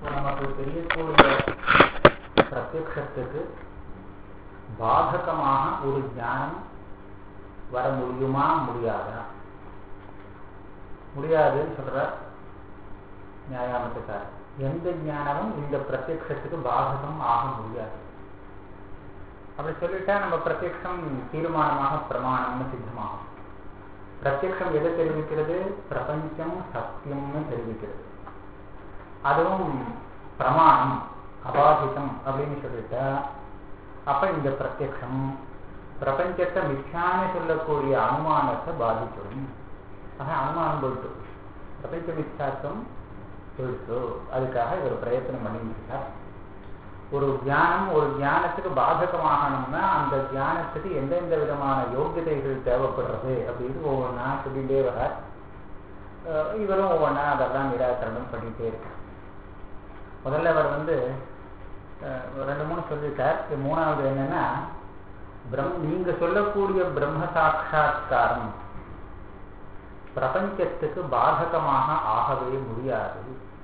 நமக்கு தெரியக்கூடிய பிரத்யக்ஷத்துக்கு பாதகமாக ஒரு ஞானம் வர முடியுமா முடியாதா முடியாதுன்னு சொல்ற நியாயாமத்துக்காரர் எந்த ஞானமும் இந்த பிரத்யக்ஷத்துக்கு பாதகம் ஆக முடியாது அப்படி சொல்லிட்டா நம்ம பிரத்யக்ஷம் தீர்மானமாக பிரமாணம்னு சித்தமாகும் பிரத்யக்ஷம் எதை தெரிவிக்கிறது பிரபஞ்சம் சத்தியம்னு தெரிவிக்கிறது அதுவும் பிரமாணம் அபாதிதம் அப்படின்னு சொல்லிட்டா அப்ப இந்த பிரத்யக்ஷம் பிரபஞ்சத்தை மிச்சான்னு சொல்லக்கூடிய அனுமானத்தை பாதிச்சிடும் ஆக அனுமானம் போயிட்டு பிரபஞ்ச மிச்சாத்தம் போயிட்டு அதுக்காக இவர் பிரயத்தனம் பண்ணியிருக்கார் ஒரு தியானம் ஒரு தியானத்துக்கு பாதகமாகணும்னா அந்த தியானத்துக்கு எந்தெந்த விதமான யோகியதைகள் தேவைப்படுறது அப்படின்னு ஒவ்வொன்றா சொல்லிட்டே வரார் இவரும் ஒவ்வொன்றா அதெல்லாம் நிராகரணம் பண்ணிட்டே இருக்கார் முதல்ல அவர் வந்து ரெண்டு மூணு சொல்லிட்டார் மூணாவது என்னன்னா பிரம் நீங்க சொல்லக்கூடிய பிரம்ம சாட்சா்காரம் பிரபஞ்சத்துக்கு பாதகமாக ஆகவே முடியாது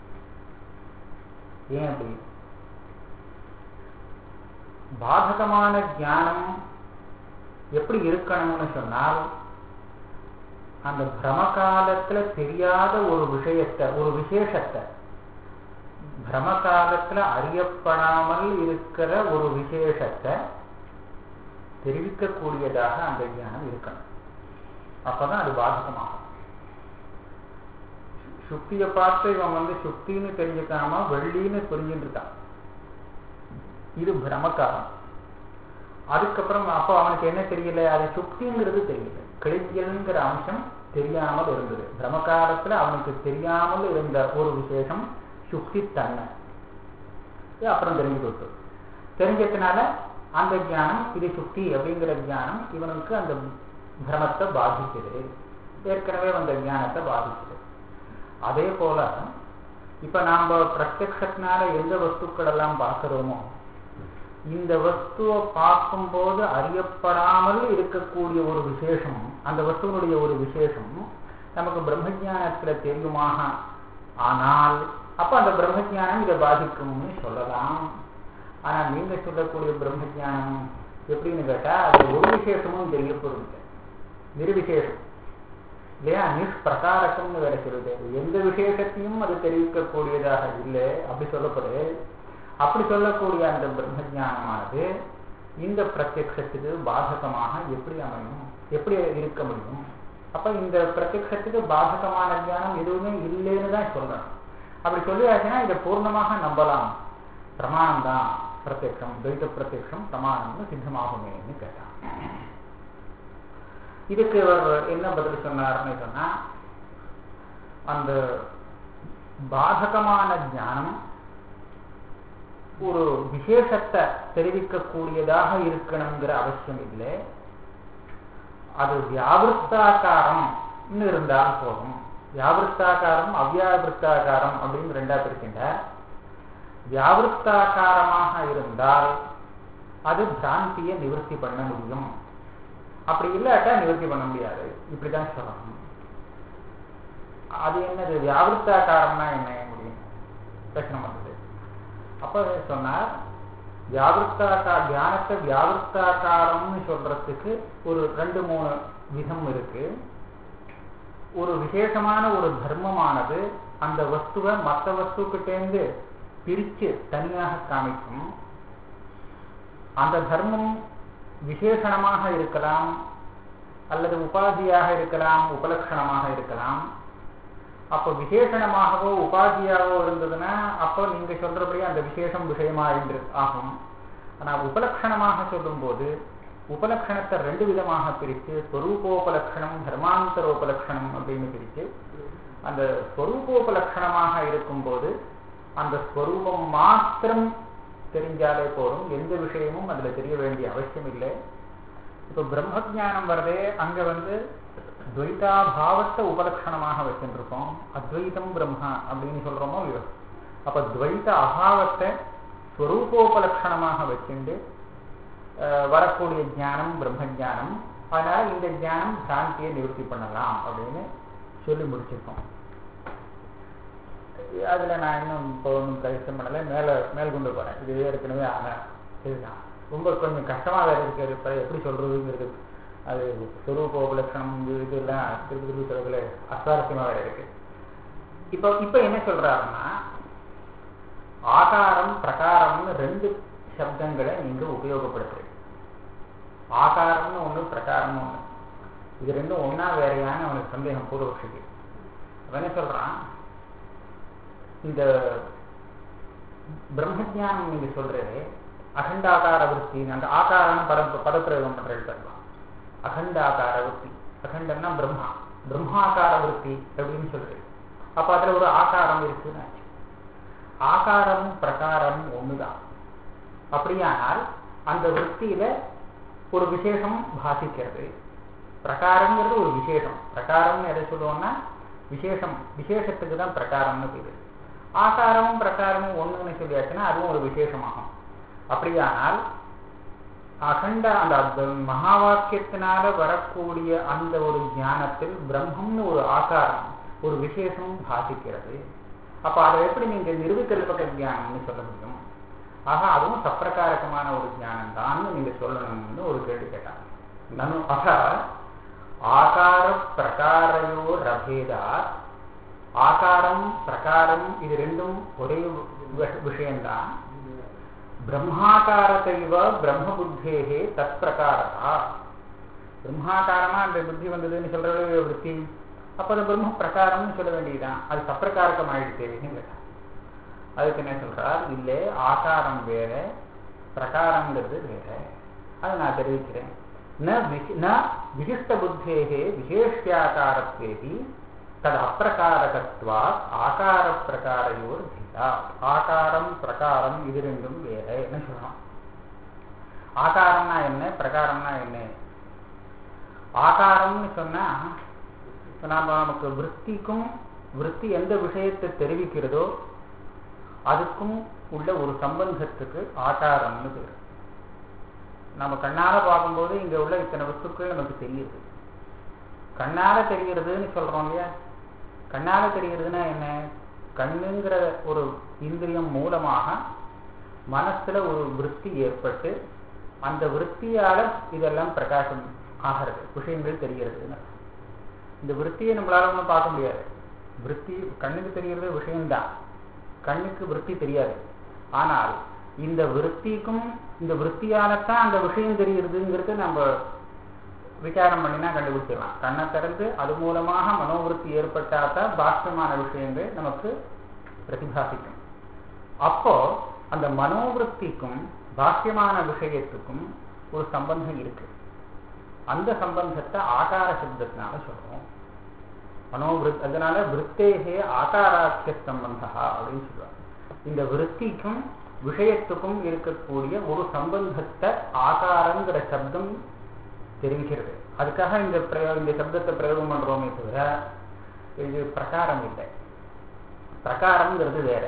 ஏன் அப்படி பாதகமான ஞானம் எப்படி இருக்கணும்னு சொன்னால் அந்த பிரம காலத்துல தெரியாத ஒரு விஷயத்தை ஒரு விசேஷத்தை பிரம காலத்துல அறியப்படாமல் இருக்கிற ஒரு விசேஷத்தை தெரிவிக்கக்கூடியதாக அந்த ஞானம் இருக்கணும் அப்பதான் அது பாதகமாகும் சுக்தியை பார்த்து இவன் வந்து சுக்தின்னு தெரிஞ்சுக்காம வெள்ளின்னு புரிஞ்சுட்டு இருக்கான் இது பிரமக்காரம் அதுக்கப்புறம் அப்போ அவனுக்கு என்ன தெரியல அது சுக்திங்கிறது தெரியல கிழியல்ங்கிற அம்சம் தெரியாமல் இருந்தது பிரமகாரத்துல அவனுக்கு தெரியாமல் இருந்த ஒரு விசேஷம் சுக்தி தன்மை அப்புறம் தெரிஞ்சு கொடுத்து தெரிஞ்சதுனால அந்த ஞானம் இது சுக்தி அப்படிங்கிற ஞானம் இவனுக்கு அந்த பிரமத்தை பாதிக்குது ஏற்கனவே வந்த ஞானத்தை பாதிக்குது அதே போல இப்ப நாம பிரத்யக்ஷத்தினால எந்த வஸ்துக்கள் எல்லாம் பார்க்கிறோமோ இந்த வஸ்துவை பார்க்கும்போது அறியப்படாமல் இருக்கக்கூடிய ஒரு விசேஷம் அந்த வஸ்துவனுடைய ஒரு விசேஷம் நமக்கு பிரம்மஜானத்துல தெரியுமாக ஆனால் அப்ப அந்த பிரம்மஜானம் இதை பாதிக்கும்னு சொல்லலாம் ஆனா நீங்க சொல்லக்கூடிய பிரம்மஜானம் எப்படின்னு கேட்டா அது ஒரு விசேஷமும் தெரியப்படுது நிர்விசேஷம் இல்லையா நிஷ்பிரகாரகம்னு வேற சொல்லுது எந்த விசேஷத்தையும் அது தெரிவிக்கக்கூடியதாக இல்லை அப்படி சொல்லப்படுது அப்படி சொல்லக்கூடிய அந்த பிரம்ம ஜானமானது இந்த பிரத்யக்ஷத்துக்கு பாதகமாக எப்படி அமையும் எப்படி இருக்க முடியும் அப்ப இந்த பிரத்யக்ஷத்துக்கு பாதகமான ஞானம் எதுவுமே இல்லைன்னு தான் சொல்லணும் அப்படி சொல்லியாச்சுன்னா இதை பூர்ணமாக நம்பலாம் பிரமாணம் தான் பிரத்யக்ஷம் துவைத பிரத்யக்ஷம் பிரமாணம்னு சித்தமாகுமேன்னு கேட்டான் இதுக்கு அவர் என்ன பதில் சொன்னார்னு சொன்னா அந்த பாதகமான ஞானம் ஒரு விசேஷத்தை தெரிவிக்கக்கூடியதாக இருக்கணுங்கிற அவசியம் இல்லை அது வியாபிருத்தாக்காரம் இருந்தால் போதும் வியாபிருத்தாக்காரம் அவ்யாபிருத்தாக்காரம் அப்படின்னு ரெண்டா பிரிக்கின்ற வியாபிருத்தாக்காரமாக இருந்தால் அது பிராந்தியை நிவர்த்தி பண்ண முடியும் அப்படி இல்லாட்டா நிவர்த்தி பண்ண முடியாது இப்படிதான் சொல்லணும் அது என்னது வியாபிருத்தாக்காரம்னா என்ன முடியும் பிரச்சனை வந்தது அப்ப சொன்னார் வியாபிருத்தாக்கா தியானத்தை வியாபிருத்தாக்காரம்னு சொல்றதுக்கு ஒரு ரெண்டு மூணு விதம் இருக்கு ஒரு விசேஷமான ஒரு தர்மமானது அந்த வஸ்துவை மற்ற வஸ்துக்கிட்டேந்து பிரிச்சு தனியாக காமிக்கும் அந்த தர்மம் விசேஷணமாக இருக்கலாம் அல்லது உபாதியாக இருக்கலாம் உபலட்சணமாக இருக்கலாம் அப்போ விசேஷணமாகவோ உபாதியாகவோ இருந்ததுன்னா அப்போ நீங்க சொல்றபடி அந்த விசேஷம் விஷயமா என்று ஆகும் ஆனா உபலட்சணமாக சொல்லும் போது உபலட்சணத்தை ரெண்டு விதமாக பிரித்து ஸ்வரூபோபலட்சணம் தர்மாந்தரோபலட்சணம் அப்படின்னு பிரித்து அந்த ஸ்வரூபோபலட்சணமாக இருக்கும்போது அந்த ஸ்வரூபம் மாத்திரம் தெரிஞ்சாலே போதும் எந்த விஷயமும் அதுல தெரிய வேண்டிய அவசியம் இல்லை இப்ப பிரம்ம ஜானம் வரதே அங்க வந்து துவைதாபாவத்தை உபலட்சணமாக வச்சுருக்கோம் அத்வைதம் பிரம்மா அப்படின்னு சொல்றோமோ இல்லையோ அப்ப துவைத அபாவத்தை ஸ்வரூபோபலட்சணமாக வச்சுண்டு வரக்கூடிய ஞானம் பிரம்ம ஜானம் அதனால இந்த ஞானம் பிராந்தியை நிவர்த்தி பண்ணலாம் அப்படின்னு சொல்லி முடிச்சிருக்கோம் அதுல நான் இன்னும் இப்போ ஒன்றும் கழிச்சம் பண்ணலை மேலே மேல் கொண்டு போறேன் இது ஏற்கனவே ஆன இதுதான் ரொம்ப கொஞ்சம் கஷ்டமா வேற இருக்கு இப்போ எப்படி சொல்றதுங்கிறது அது சொரூப உபலட்சணம் இது இதெல்லாம் திருப்பி திருப்பி சொல்றதுல அஸ்வாரஸ்யமா வேற இருக்கு இப்போ இப்போ என்ன சொல்றாருன்னா ஆகாரம் பிரகாரம்னு ரெண்டு சப்தங்களை நீங்க உபயோகப்படுத்துறீங்க ஆகாரம்னு ஒண்ணு பிரகாரம்னு ஒண்ணு இது ரெண்டும் ஒன்னா வேறையான அவனுக்கு சந்தேகம் பூர்வபக்ஷிக்கு அவன் என்ன சொல்றான் இந்த பிரம்மஜானம் நீங்க சொல்றது அகண்டாகார விற்பி அந்த ஆகாரம் பத பதப்பிரயோகம் பண்றது சொல்லலாம் அகண்டாகார விற்பி அகண்டம்னா பிரம்மா பிரம்மாகார விற்பி அப்படின்னு சொல்றது அப்ப அதுல ஒரு ஆகாரம் இருக்குன்னு ஆச்சு ஆகாரமும் பிரகாரமும் ஒண்ணுதான் அப்படியானால் அந்த விற்பியில ஒரு விசேஷம் பாசிக்கிறது பிரகாரங்கிறது ஒரு விசேஷம் பிரகாரம்னு எதை சொல்லுவோம்னா விசேஷம் விசேஷத்துக்கு தான் பிரகாரம்னு பேரு ஆகாரமும் பிரகாரமும் ஒண்ணுன்னு சொல்லியாச்சுன்னா அதுவும் ஒரு விசேஷமாகும் அப்படியானால் அகண்ட அந்த மகா வாக்கியத்தினால வரக்கூடிய அந்த ஒரு ஞானத்தில் பிரம்மம்னு ஒரு ஆகாரம் ஒரு விசேஷம் பாசிக்கிறது அப்ப அதை எப்படி நீங்க நிரூபிக்கல்பக ஜானம்னு சொல்ல முடியும் ஆக அதுவும் சப்பிரகாரகமான ஒரு ஞானம் தான் நீங்க சொல்லணும்னு ஒரு கேள்வி கேட்டாங்க நனு ஆக ஆகார பிரகாரையோ ரபேதா ஆகாரம் பிரகாரம் இது ரெண்டும் ஒரே விஷயம்தான் பிரம்மாகாரத்தைவ பிரம்ம புத்தேகே தத் பிரகாரதா பிரம்மாகாரமா அந்த புத்தி வந்ததுன்னு சொல்றது விற்பி அப்ப அது பிரம்ம பிரகாரம்னு சொல்ல வேண்டியதுதான் அது சப்பிரகாரகம் ஆயிடுச்சேன்னு கேட்டான் அதுக்கு என்ன சொல்றார் இல்லை ஆகாரம் வேற பிரகாரங்கிறது வேற அதை நான் தெரிவிக்கிறேன் ந ந விசிஷ்ட புத்தேகே விசேஷியாகாரத்வேகி தது அப்பிரகாரகத்வா ஆகார பிரகாரையோர் பேதா ஆகாரம் பிரகாரம் இது ரெண்டும் வேற என்ன சொல்லணும் ஆகாரம்னா என்ன பிரகாரம்னா என்ன ஆகாரம்னு சொன்னா நாம நமக்கு விற்பிக்கும் விற்பி எந்த விஷயத்தை தெரிவிக்கிறதோ அதுக்கும் உள்ள ஒரு சம்பந்தத்துக்கு ஆகாரம்னு பேரு நம்ம கண்ணால பார்க்கும்போது இங்க உள்ள இத்தனை வஸ்துக்கள் நமக்கு தெரியுது கண்ணால தெரிகிறதுன்னு சொல்றோம் இல்லையா கண்ணால தெரிகிறதுனா என்ன கண்ணுங்கிற ஒரு இந்திரியம் மூலமாக மனசுல ஒரு விற்பி ஏற்பட்டு அந்த விற்பியால இதெல்லாம் பிரகாசம் ஆகிறது விஷயங்கள் தெரிகிறதுன்னு இந்த விற்பியை நம்மளால ஒன்றும் பார்க்க முடியாது விற்பி கண்ணுக்கு தெரிகிறது விஷயம்தான் கண்ணுக்கு விற்பி தெரியாது ஆனால் இந்த விற்பிக்கும் இந்த விற்பியாலத்தான் அந்த விஷயம் தெரிகிறதுங்கிறது நம்ம விசாரம் பண்ணினா கண்டுபிடிச்சிடலாம் கண்ணை திறந்து அது மூலமாக மனோவிருத்தி ஏற்பட்டாதான் பாஷ்யமான விஷயங்கள் நமக்கு பிரதிபாசிக்கும் அப்போ அந்த மனோவிருத்திக்கும் பாஷ்யமான விஷயத்துக்கும் ஒரு சம்பந்தம் இருக்கு அந்த சம்பந்தத்தை ஆகார சப்தத்தினால சொல்றோம் மனோவிருத் அதனால விருத்தேகே ஆகாராக்கிய சம்பந்தா அப்படின்னு சொல்றாங்க இந்த விருத்திக்கும் விஷயத்துக்கும் இருக்கக்கூடிய ஒரு சம்பந்தத்தை ஆகாரங்கிற சப்தம் தெரிவிக்கிறது அதுக்காக இந்த பிரயோகம் இந்த சப்தத்தை பிரயோகம் பண்றோமே தவிர இது பிரகாரம் இல்லை பிரகாரம்ங்கிறது வேற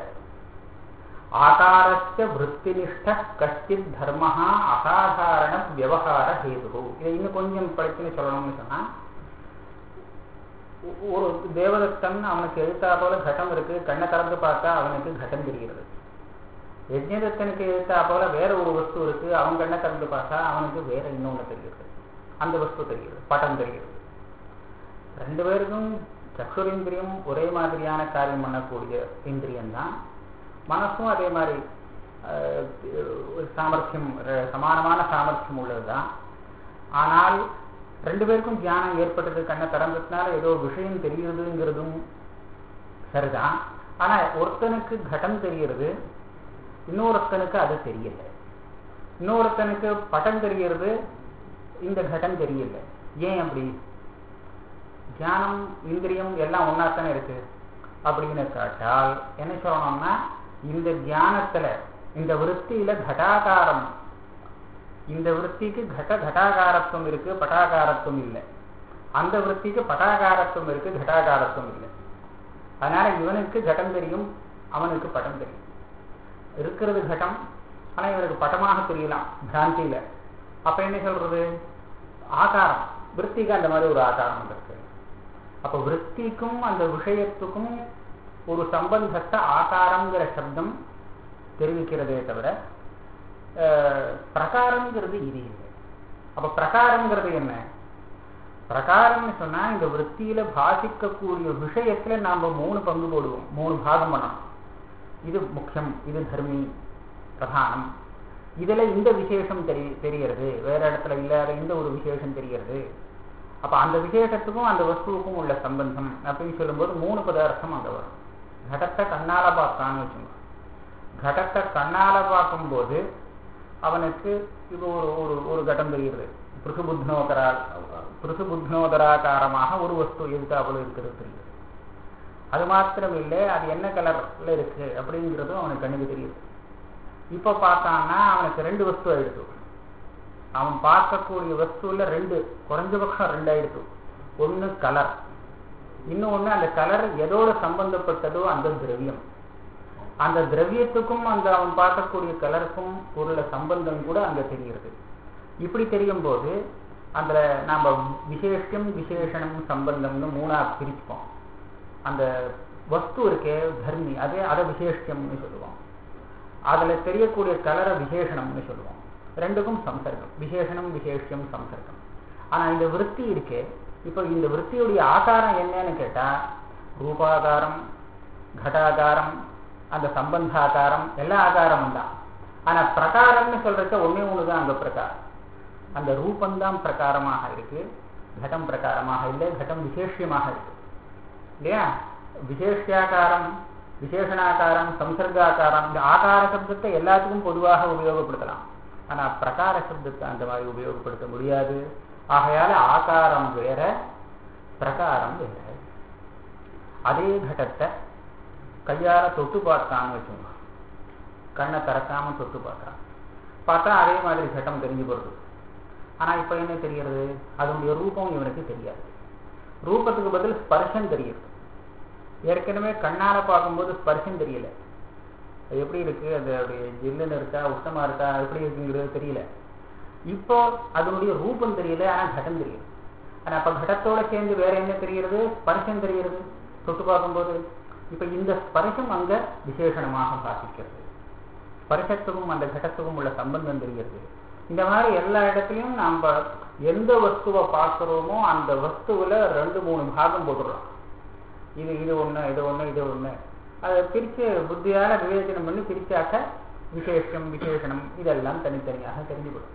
ஆகாரஸ்ய விற்பினிஷ்ட கஷ்டித் தர்மஹா அசாதாரண விவகார ஹேது இதை இன்னும் கொஞ்சம் படிச்சுன்னு சொல்லணும்னு சொன்னா ஒரு தேவதத்தன் அவனுக்கு எழுத்தா போல கட்டம் இருக்கு கண்ணை திறந்து பார்த்தா அவனுக்கு கட்டம் தெரிகிறது யஜ்ஞதத்தனுக்கு எழுத்தா போல வேற ஒரு வஸ்து இருக்கு அவன் கண்ணை திறந்து பார்த்தா அவனுக்கு வேற இன்னொன்னு தெரிகிறது அந்த வஸ்து தெரிகிறது படம் தெரிகிறது ரெண்டு பேருக்கும் சக்ஷுரேந்திரியம் ஒரே மாதிரியான காரியம் பண்ணக்கூடிய இந்திரியம் தான் மனசும் அதே மாதிரி சாமர்த்தியம் சமானமான சாமர்த்தியம் உள்ளதுதான் ஆனால் ரெண்டு பேருக்கும் தியானம் ஏற்பட்டது கண்ணை திறந்ததுனால ஏதோ விஷயம் தெரியுதுங்கிறதும் சரிதான் ஆனா ஒருத்தனுக்கு கடம் தெரிகிறது இன்னொருத்தனுக்கு அது தெரியல இன்னொருத்தனுக்கு படம் தெரிகிறது இந்த கடம் தெரியல ஏன் அப்படி தியானம் இந்திரியம் எல்லாம் ஒன்னாத்தானே இருக்கு அப்படின்னு கேட்டால் என்ன சொல்லணும்னா இந்த தியானத்துல இந்த விற்த்தியில கடாகாரம் இந்த விற்த்திக்கு கட கடாகாரத்துவம் இருக்கு பட்டாகாரத்துவம் இல்லை அந்த விற்த்திக்கு பட்டாகாரத்துவம் இருக்கு கடாகாரத்துவம் இல்லை அதனால இவனுக்கு கடம் தெரியும் அவனுக்கு படம் தெரியும் இருக்கிறது கட்டம் ஆனா இவனுக்கு பட்டமாக தெரியலாம் பிராந்தியில அப்ப என்ன சொல்றது ஆகாரம் விற்த்திக்கு அந்த மாதிரி ஒரு ஆகாரம் இருக்கு அப்ப விற்த்திக்கும் அந்த விஷயத்துக்கும் ஒரு சம்பந்தத்தை ஆகாரங்கிற சப்தம் தெரிவிக்கிறதே தவிர அஹ், பிரகாரம்ங்கிறது இது இல்லை அப்ப பிரகாரம்ங்கிறது என்ன பிரகாரம்னு சொன்னா இந்த விற்த்தியில பாசிக்கக்கூடிய விஷயத்துல நாம மூணு பங்கு போடுவோம் மூணு பாகம் பண்ணணும் இது முக்கியம் இது தர்மி பிரதானம் இதுல இந்த விசேஷம் தெரி தெரியறது வேற இடத்துல இல்லாத இந்த ஒரு விசேஷம் தெரியறது அப்ப அந்த விசேஷத்துக்கும் அந்த வஸ்துவுக்கும் உள்ள சம்பந்தம் அப்படின்னு சொல்லும்போது மூணு பதார்த்தம் அங்க வரும் கடத்தை கண்ணால பார்த்தான்னு வச்சுக்கோங்க கடத்தை கண்ணால பார்க்கும்போது அவனுக்கு இது ஒரு ஒரு ஒரு கட்டம் தெரிகிறது பிருசுபுத்னோதரா பிருசுபுத்னோதராகாரமாக ஒரு வஸ்து எதுக்காக இருக்கிறது தெரியுது அது மாத்திரம் இல்லை அது என்ன கலர்ல இருக்கு அப்படிங்கிறதும் அவனுக்கு கண்ணுக்கு தெரியுது இப்ப பார்த்தான்னா அவனுக்கு ரெண்டு வஸ்து ஆயிடுச்சு அவன் பார்க்கக்கூடிய வஸ்துல ரெண்டு குறைஞ்சபட்சம் ரெண்டு ஆயிடுச்சு ஒண்ணு கலர் இன்னொன்னு அந்த கலர் எதோட சம்பந்தப்பட்டதோ அந்த திரவியம் அந்த திரவியத்துக்கும் அந்த அவன் பார்க்கக்கூடிய கலருக்கும் உள்ள சம்பந்தம் கூட அங்க தெரிகிறது இப்படி தெரியும் போது அந்த நாம விசேஷம் விசேஷனம் சம்பந்தம்னு மூணா பிரிச்சுப்போம் அந்த வஸ்து இருக்கே தர்மி அதே அதை விசேஷம்னு சொல்லுவோம் அதுல தெரியக்கூடிய கலரை விசேஷணம்னு சொல்லுவோம் ரெண்டுக்கும் சம்சர்க்கம் விசேஷனம் விசேஷம் சம்சர்க்கம் ஆனா இந்த விற்பி இருக்கே இப்போ இந்த விற்பியுடைய ஆகாரம் என்னன்னு கேட்டா ரூபாகாரம் கடாகாரம் அந்த சம்பந்தாகாரம் எல்லா ஆகாரமும் தான் ஆனா பிரகாரம்னு சொல்றத ஒண்ணே ஒண்ணுதான் அங்க பிரகாரம் அந்த ரூபந்தான் பிரகாரமாக இருக்கு கடம் பிரகாரமாக இல்லை கடம் விசேஷமாக இருக்கு இல்லையா விசேஷாகாரம் விசேஷணாகாரம் சம்சர்காகாரம் இந்த ஆகார சப்தத்தை எல்லாத்துக்கும் பொதுவாக உபயோகப்படுத்தலாம் ஆனா பிரகார சப்தத்தை அந்த மாதிரி உபயோகப்படுத்த முடியாது ஆகையால ஆகாரம் வேற பிரகாரம் வேற அதே கடத்தை கையால தொட்டு பார்த்தான்னு வச்சுக்கோங்க கண்ணை திறக்காம தொட்டு பார்க்கறான் பார்த்தா அதே மாதிரி கட்டம் தெரிஞ்சு போறது ஆனா இப்ப என்ன தெரியறது அதனுடைய ரூபம் இவனுக்கு தெரியாது ரூபத்துக்கு பதில் ஸ்பர்ஷம் தெரியுது ஏற்கனவே கண்ணால பார்க்கும்போது ஸ்பர்ஷம் தெரியல அது எப்படி இருக்கு அது அப்படியே ஜில்லுன்னு இருக்கா உஷ்ணமா இருக்கா எப்படி இருக்குங்கிறது தெரியல இப்போ அதனுடைய ரூபம் தெரியல ஆனா கடம் தெரியுது ஆனா அப்ப கடத்தோட சேர்ந்து வேற என்ன தெரிகிறது ஸ்பர்ஷம் தெரிகிறது தொட்டு பார்க்கும்போது இப்ப இந்த ஸ்பர்ஷம் அங்க விசேஷணமாக பாசிக்கிறது ஸ்பர்ஷத்துக்கும் அந்த கடத்துக்கும் உள்ள சம்பந்தம் தெரிகிறது இந்த மாதிரி எல்லா இடத்துலயும் நாம எந்த வஸ்துவை பார்க்கிறோமோ அந்த வஸ்துவுல ரெண்டு மூணு பாகம் போட்டுடுறோம் இது இது ஒண்ணு இது ஒண்ணு இது ஒண்ணு அதை பிரிச்சு புத்தியால விவேச்சனம் பண்ணி பிரிச்சாக்க விசேஷம் விசேஷனம் இதெல்லாம் தனித்தனியாக தெரிஞ்சுவிடும்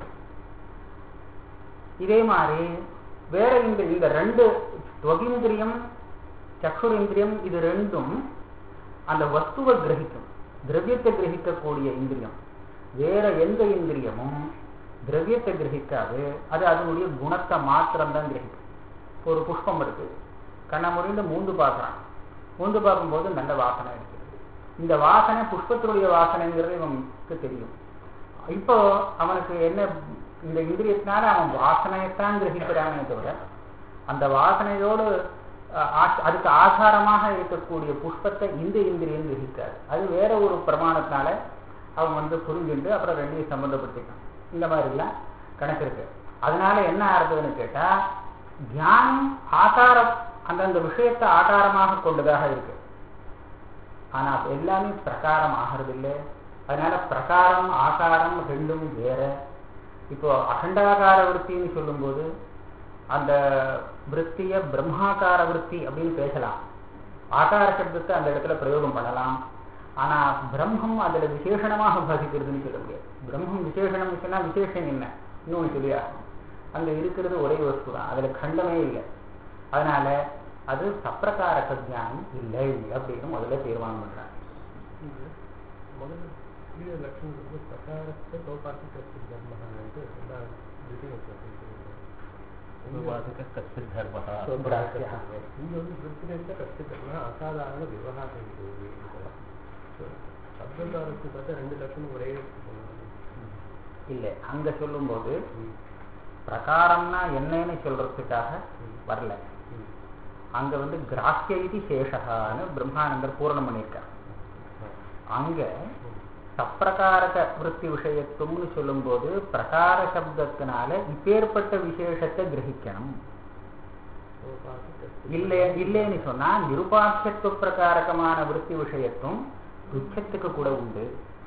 இதே மாதிரி வேற இந்த இந்த ரெண்டு துவகிந்திரியம் சக்ஷுரேந்திரியம் இது ரெண்டும் அந்த வஸ்துவை கிரகிக்கும் திரவியத்தை கிரகிக்கக்கூடிய இந்திரியம் வேற எந்த இந்திரியமும் திரவியத்தை கிரகிக்காது அது அதனுடைய குணத்தை மாத்திரம் தான் கிரகிக்கும் இப்போ ஒரு புஷ்பம் இருக்கு கண்ணை முடிந்து மூந்து பார்க்கறான் மூந்து பார்க்கும்போது நல்ல வாசனை இருக்கிறது இந்த வாசனை புஷ்பத்தினுடைய வாசனைங்கிறது இவனுக்கு தெரியும் இப்போ அவனுக்கு என்ன இந்த இந்திரியத்தினால அவன் வாசனையைத்தான் கிரகிக்கிறானே தவிர அந்த வாசனையோடு அஹ், ஆ- அதுக்கு ஆதாரமாக இருக்கக்கூடிய புஷ்பத்தை இந்த இந்திரியம் கிரகிக்காது அது வேற ஒரு பிரமாணத்தினால அவன் வந்து புரிஞ்சுண்டு அப்புறம் ரெண்டையும் சம்பந்தப்படுத்திக்கான் இந்த மாதிரிலாம் கணக்கு இருக்கு அதனால என்ன ஆறுதுன்னு கேட்டா தியானம் ஆகாரம் அந்தந்த விஷயத்தை ஆகாரமாக கொண்டதாக இருக்கு ஆனா அது எல்லாமே பிரகாரம் ஆகிறது இல்லை அதனால பிரகாரம் ஆகாரம் ரெண்டும் வேற இப்போ அகண்டாகார விற்த்தின்னு சொல்லும்போது அந்த விற்த்திய பிரம்மாகார விற்பி அப்படின்னு பேசலாம் ஆகார சப்தத்தை அந்த இடத்துல பிரயோகம் பண்ணலாம் ஆனா பிரம்மம் அதுல விசேஷணமாக பாதிக்கிறதுன்னு சொல்ல முடியாது பிரம்மம் விசேஷணம் சொன்னா விசேஷம் என்ன இன்னொன்னு சொல்லியா அங்க இருக்கிறது ஒரே வஸ்து தான் அதுல கண்டமே இல்லை அதனால அது சப்பிரகாரக ஞானம் இல்லை அப்படின்னு முதல்ல தீர்மானம் பண்றாங்க ಮೊದಲು ಕ್ರಿಯೆ ಲಕ್ಷಣಗಳು ಪ್ರಕಾರಕ್ಕೆ ಸೌಪಾರ್थिಕ ಧರ್ಮ ಅಂತ ಎಲ್ಲ ದ್ವಿತೀಯ ಉಪಾಸಕ ಕಶ್ಚಿತ್ ಧರ್ಮ ಸ್ವಪ್ರಾಸ್ಯ. ಇನ್ನೊಂದು ವೃತ್ತಿಯಿಂದ ಕಷ್ಟ ಧರ್ಮ ಅಸಾಧಾರಣ ವ್ಯವಹಾರ ಇದು சப்தத்தாருக்கு பார்த்தா ரெண்டு லட்சம் ஒரே இல்லை அங்க சொல்லும்போது பிரகாரம்னா என்னன்னு சொல்றதுக்காக வரல அங்க வந்து கிராக்கிய இது சேஷகான்னு பிரம்மானந்தர் பூரணம் பண்ணியிருக்கார் அங்க சப்பிரகாரக விற்பி விஷயத்துவம்னு சொல்லும்போது பிரகார சப்தத்தினால இப்பேற்பட்ட விசேஷத்தை கிரகிக்கணும் இல்லை இல்லைன்னு சொன்னா நிருபாட்சத்துவ பிரகாரகமான விருத்தி விஷயத்துவம் துச்சத்துக்கு கூட உண்டு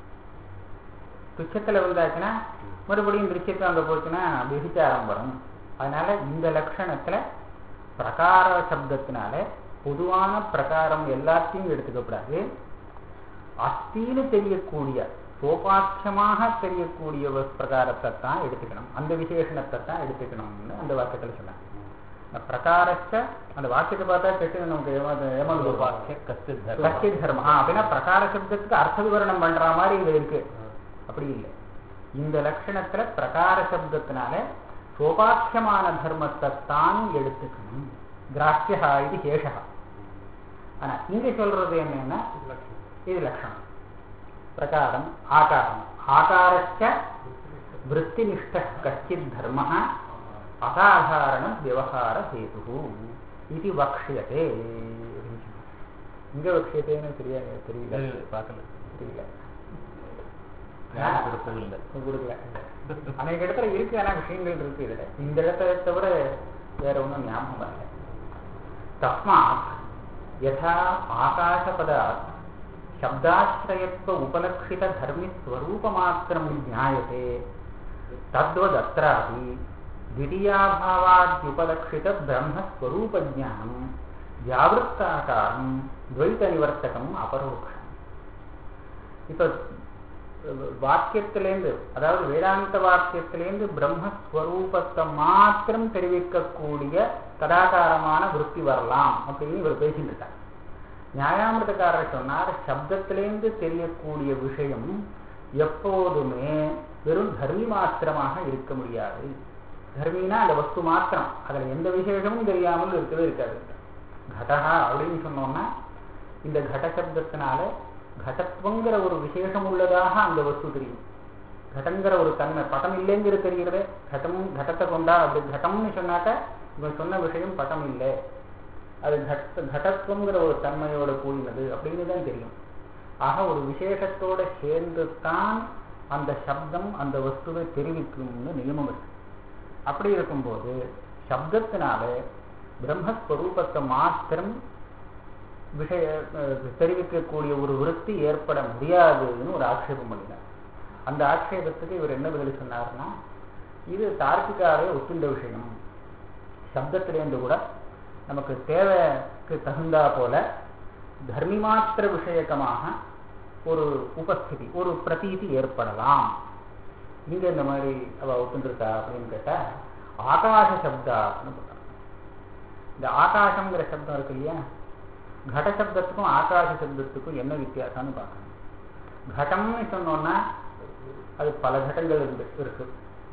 துச்சத்துல வந்தாச்சுன்னா மறுபடியும் திருச்சத்துவம் அங்க போச்சுன்னா விபிச்சாரம் வரும் அதனால இந்த லட்சணத்துல பிரகார சப்தத்தினால பொதுவான பிரகாரம் எல்லாத்தையும் எடுத்துக்கப்படாது அஸ்தின்னு தெரியக்கூடிய சோபாட்சமாக தெரியக்கூடிய ஒரு பிரகாரத்தை தான் எடுத்துக்கணும் அந்த விசேஷணத்தை தான் எடுத்துக்கணும்னு அந்த வாக்கியத்துல சொன்னாங்க அந்த பிரகாரச்ச அந்த வாக்கியத்தை பார்த்தா கெட்டு நமக்கு ஏமாந்து ஏமாந்து வாக்கிய கஸ்தித் தர்ம கஷ்டித் தர்மம் ஆ, அப்படின்னா பிரகார சப்தத்துக்கு அர்த்த விவரணம் பண்ற மாதிரி இது இருக்கு அப்படி இல்லை இந்த லட்சணத்துல பிரகார சப்தத்தினால சோபாக்கியமான தர்மத்தை தான் எடுத்துக்கணும் கிராஹ்யா இது சேஷா ஆனா இங்க சொல்றது என்னன்னா இது லட்சணம் பிரகாரம் ஆகாரம் ஆகாரச்ச விற்த்தினிஷ்ட கச்சித் தர்ம அசாதாரண விவகார ஹேது இது வக்ஷியதே இங்க வக்ஷியதேன்னு தெரிய தெரியல பார்க்கல தெரியல ஞானம் கொடுத்தது இல்லை கொடுக்கல அநேக இடத்துல இருக்கு ஆனா விஷயங்கள் இருக்கு இதுல இந்த இடத்தை தவிர வேற ஒண்ணும் ஞாபகம் வரல தஸ்மாத் யதா ஆகாசபதாத் शब्दाश्रयत्व उपलक्षित धर्मि स्वरूपमात्रं ज्ञायते तद्वदत्रापि द्वितीयाभावाद्युपलक्षित ब्रह्मस्वरूपज्ञानं व्यावृत्ताकारं द्वैतनिवर्तकम् अपरोक्षम् இப்போ வாக்கியத்திலேருந்து அதாவது வேதாந்த வாக்கியத்திலேருந்து பிரம்மஸ்வரூபத்தை மாத்திரம் தெரிவிக்கக்கூடிய கதாகாரமான விருத்தி வரலாம் அப்படின்னு இவர் பேசிட்டு இருக்கார் நியாயாமிரதக்காரர் சொன்னார் சப்தத்திலேருந்து தெரியக்கூடிய விஷயம் எப்போதுமே வெறும் தர்மி மாத்திரமாக இருக்க முடியாது தர்மினா அந்த வஸ்து மாத்திரம் அதுல எந்த விசேஷமும் தெரியாமல் இருக்கவே இருக்காது கடகா அப்படின்னு சொன்னோம்னா இந்த கட சப்தத்தினால கடத்துவங்கிற ஒரு விசேஷம் உள்ளதாக அந்த வஸ்து தெரியும் கடங்கிற ஒரு தன்மை படம் இல்லைங்கிறது தெரிகிறதே கடம் கடத்தை கொண்டா அப்படி கடம்னு சொன்னாக்க இவன் சொன்ன விஷயம் படம் இல்லை அது கட்ட கடத்துவங்கிற ஒரு தன்மையோட கூடினது அப்படின்னு தான் தெரியும் ஆக ஒரு விசேஷத்தோட சேர்ந்து தான் அந்த சப்தம் அந்த வஸ்துவை தெரிவிக்கும்னு நியமம் இருக்கு அப்படி இருக்கும்போது சப்தத்தினால பிரம்மஸ்வரூபத்தை மாத்திரம் விஷய தெரிவிக்கக்கூடிய ஒரு விருத்தி ஏற்பட முடியாதுன்னு ஒரு ஆட்சேபம் பண்ணினார் அந்த ஆட்சேபத்துக்கு இவர் என்ன பதில் சொன்னார்னா இது தார்க்கிகாவே ஒத்துண்ட விஷயம் சப்தத்திலேருந்து கூட நமக்கு தேவைக்கு தகுந்தா போல தர்மி மாத்திர விஷயக்கமாக ஒரு உபஸ்திதி ஒரு பிரதீதி ஏற்படலாம் இங்க இந்த மாதிரி அவ ஒத்துண்டிருக்கா அப்படின்னு கேட்டா ஆகாச சப்தான்னு போட்டாங்க இந்த ஆகாசம்ங்கிற சப்தம் இருக்கு இல்லையா கட சப்தத்துக்கும் ஆகாச சப்தத்துக்கும் என்ன வித்தியாசம்னு பார்க்கணும் கடம்னு சொன்னோம்னா அது பல கடங்கள் இருக்கு இருக்கு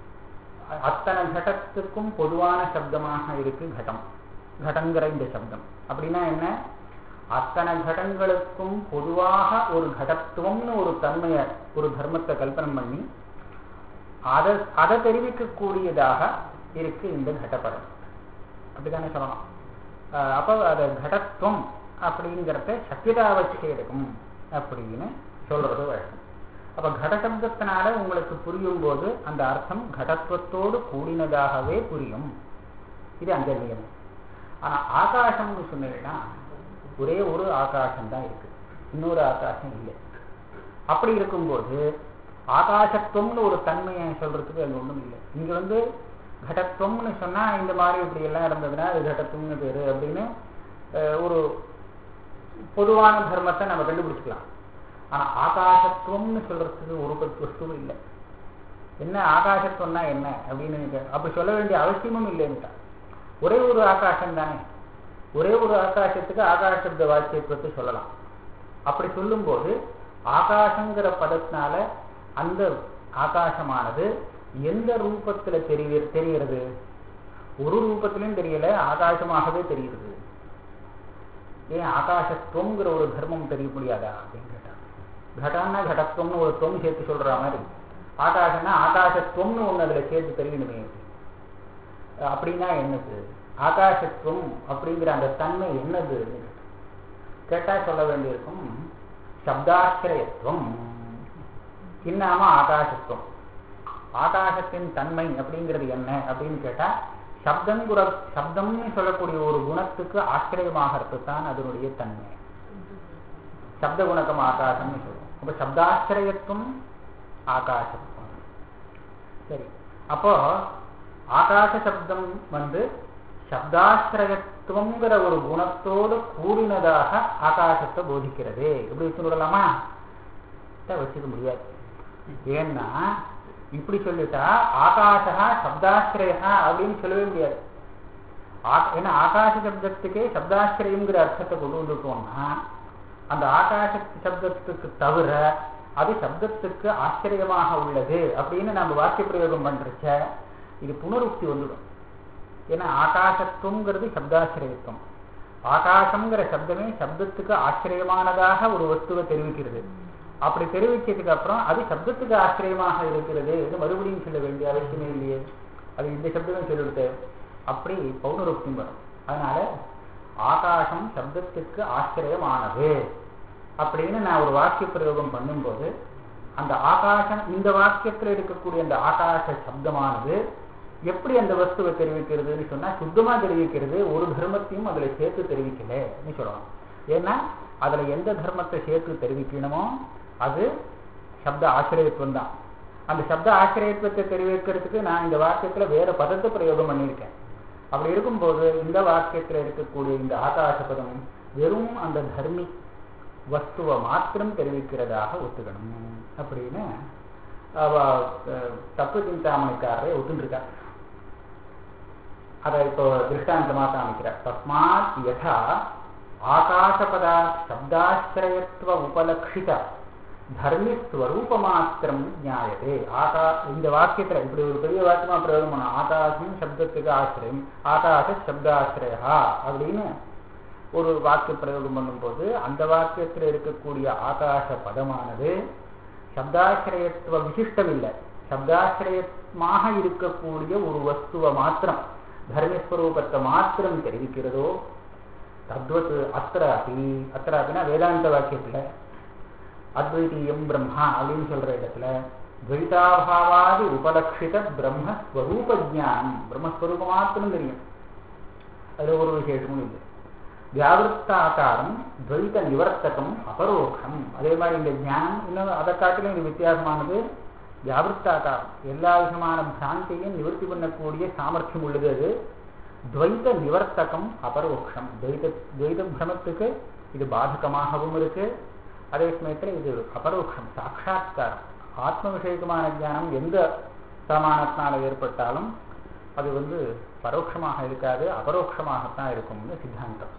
அத்தனை கடத்துக்கும் பொதுவான சப்தமாக இருக்கு கடம் கடங்கிற இந்த சப்தம் அப்படின்னா என்ன அத்தனை கடங்களுக்கும் பொதுவாக ஒரு கடத்துவம்னு ஒரு தன்மையை ஒரு தர்மத்தை கல்பனை பண்ணி அதை அதை தெரிவிக்கக்கூடியதாக இருக்கு இந்த கடப்படம் அப்படித்தானே சொல்லலாம் அப்போ அதை கடத்துவம் அப்படிங்கிறத சத்தியதாவச்சேதகம் அப்படின்னு சொல்றது வழக்கம் அப்ப கடசப்தத்தினால உங்களுக்கு புரியும் போது அந்த அர்த்தம் கடத்துவத்தோடு கூடினதாகவே புரியும் இது அந்த நியமம் ஆனா ஆகாசம்னு சொன்னீங்கன்னா ஒரே ஒரு ஆகாசம் தான் இருக்கு இன்னொரு ஆகாசம் இல்லை அப்படி இருக்கும்போது ஆகாசத்துவம்னு ஒரு தன்மையை சொல்றதுக்கு அங்க ஒண்ணும் இல்லை இங்க வந்து கடத்துவம்னு சொன்னா இந்த மாதிரி இப்படி எல்லாம் இருந்ததுன்னா அது கடத்துவம்னு பேரு அப்படின்னு ஒரு பொதுவான தர்மத்தை நம்ம கண்டுபிடிச்சிக்கலாம் ஆனா ஆகாசத்துவம்னு சொல்றதுக்கு ஒரு வஸ்துவும் இல்லை என்ன ஆகாசத்துவம்னா என்ன அப்படின்னு அப்படி சொல்ல வேண்டிய அவசியமும் இல்லைன்னுட்டா ஒரே ஒரு ஆகாசம் தானே ஒரே ஒரு ஆகாசத்துக்கு ஆகாசப்த வாக்கியத்துவத்தை சொல்லலாம் அப்படி சொல்லும்போது ஆகாசங்கிற பதத்தினால அந்த ஆகாசமானது எந்த ரூபத்துல தெரிய தெரிகிறது ஒரு ரூபத்திலும் தெரியல ஆகாசமாகவே தெரிகிறது ஏன் ஆகாசத்துவங்கிற ஒரு தர்மம் தெரிய முடியாதா அப்படின்னு கேட்டாங்க கடன்னா கடத்துவம்னு ஒரு தொம் சேர்த்து சொல்ற மாதிரி ஆகாசம்னா ஆகாசத்துவம்னு ஒண்ணு அதுல சேர்த்து தெரியணுமே அப்படின்னா என்னது ஆகாசத்துவம் அப்படிங்கிற அந்த தன்மை என்னது கேட்டா சொல்ல வேண்டியிருக்கும் சப்தாசிரயத்துவம் இன்னாம ஆகாசத்துவம் ஆகாசத்தின் தன்மை அப்படிங்கிறது என்ன அப்படின்னு கேட்டா சப்தங்குற சப்தம்னு சொல்லக்கூடிய ஒரு குணத்துக்கு ஆச்சரியமாகிறது தான் அதனுடைய தன்மை சப்த குணக்கம் ஆகாசம்னு சொல்லுவோம் அப்ப சப்தாசிரயத்துவம் ஆகாசத்துவம் சரி அப்போ ஆகாச சப்தம் வந்து சப்தாசிரயத்துவங்கிற ஒரு குணத்தோடு கூடினதாக ஆகாசத்தை போதிக்கிறது எப்படி வச்சு விடலாமா வச்சுக்க முடியாது ஏன்னா இப்படி சொல்லிட்டா ஆகாஷா சப்தாசிரயா அப்படின்னு சொல்லவே முடியாது ஏன்னா ஆகாச சப்தத்துக்கே சப்தாசிரயங்கிற அர்த்தத்தை கொண்டு வந்துட்டோம்னா அந்த ஆகாச சப்தத்துக்கு தவிர அது சப்தத்துக்கு ஆச்சரியமாக உள்ளது அப்படின்னு நம்ம வாக்கிய பிரயோகம் பண்றச்ச இது புனருக்தி வந்துடும் ஏன்னா ஆகாசத்துவங்கிறது சப்தாசிரியத்துவம் ஆகாசம்ங்கிற சப்தமே சப்தத்துக்கு ஆச்சரியமானதாக ஒரு வஸ்துவை தெரிவிக்கிறது அப்படி தெரிவிச்சதுக்கு அப்புறம் அது சப்தத்துக்கு ஆச்சரியமாக இருக்கிறது மறுபடியும் சொல்ல வேண்டிய அவசியமே இல்லையே அது இந்த சப்தமே சொல்லிவிட்டு அப்படி பௌனருக்தி வரும் அதனால ஆகாசம் சப்தத்துக்கு ஆச்சரியமானது அப்படின்னு நான் ஒரு வாக்கிய பிரயோகம் பண்ணும்போது அந்த ஆகாசம் இந்த வாக்கியத்தில் இருக்கக்கூடிய அந்த ஆகாச சப்தமானது எப்படி அந்த வஸ்துவை தெரிவிக்கிறதுன்னு சொன்னா சுத்தமா தெரிவிக்கிறது ஒரு தர்மத்தையும் அதுல சேர்த்து தெரிவிக்கலன்னு சொல்லலாம் ஏன்னா அதுல எந்த தர்மத்தை சேர்த்து தெரிவிக்கணுமோ அது சப்த ஆசிரியத்துவம் தான் அந்த சப்த ஆசிரியத்துவத்தை தெரிவிக்கிறதுக்கு நான் இந்த வாக்கியத்துல வேற பதத்தை பிரயோகம் பண்ணியிருக்கேன் அப்படி இருக்கும்போது இந்த வாக்கியத்துல இருக்கக்கூடிய இந்த ஆகாச பதம் வெறும் அந்த தர்மி வஸ்துவை மாத்திரம் தெரிவிக்கிறதாக ஒத்துக்கணும் அப்படின்னு அவ தப்பு சிந்தாமணிக்காரரை ஒத்துருக்கார் அதை இப்போ திருஷ்டாந்தமா காமிக்கிறார் தஸ்மாத் யதா ஆகாசபதா சப்தாசிரயத்துவ உபலட்சித தர்மி ஸ்வரூப மாத்திரம் நியாயதே ஆகா இந்த வாக்கியத்துல இப்படி ஒரு பெரிய வாக்கியமா பிரயோகம் பண்ண ஆகாசம் சப்தத்துக்கு ஆசிரியம் ஆகாச சப்தாசிரயா அப்படின்னு ஒரு வாக்கிய பிரயோகம் பண்ணும்போது அந்த வாக்கியத்தில் இருக்கக்கூடிய ஆகாச பதமானது சப்தாசிரயத்துவ விசிஷ்டம் இல்லை சப்தாசிரயமாக இருக்கக்கூடிய ஒரு வஸ்துவை மாத்திரம் தர்மஸ்வரூபத்தை மாத்திரம் தெரிவிக்கிறதோ தத்வத் அத்திர அப்படி அத்திர அப்படின்னா வேதாந்த வாக்கியத்துல அத்வைதீயம் பிரம்மா அப்படின்னு சொல்ற இடத்துல துவைதாபாவாதி உபலட்சித பிரம்மஸ்வரூப ஜானம் பிரம்மஸ்வரூபம் மாத்திரம் தெரியும் அதுல ஒரு விசேஷமும் இல்லை வியாவிருத்தாக்காரம் துவைத நிவர்த்தகம் அபரோக்ஷம் அதே மாதிரி இந்த ஞானம் இன்னும் அதை காட்டிலும் இது வித்தியாசமானது வியாவிருத்தாக்காரம் எல்லா விதமான பிராந்தியையும் நிவர்த்தி பண்ணக்கூடிய சாமர்த்தியம் உள்ளது அது துவைத நிவர்த்தகம் அபரோக்ஷம் துவைத துவைத பிரமத்துக்கு இது பாதகமாகவும் இருக்கு அதே சமயத்தில் இது அபரோக்ஷம் சாட்சா்காரம் ஆத்ம விஷயகமான ஞானம் எந்த பிரமாணத்தினால ஏற்பட்டாலும் அது வந்து பரோட்சமாக இருக்காது அபரோக்ஷமாகத்தான் இருக்கும்னு சித்தாந்தம்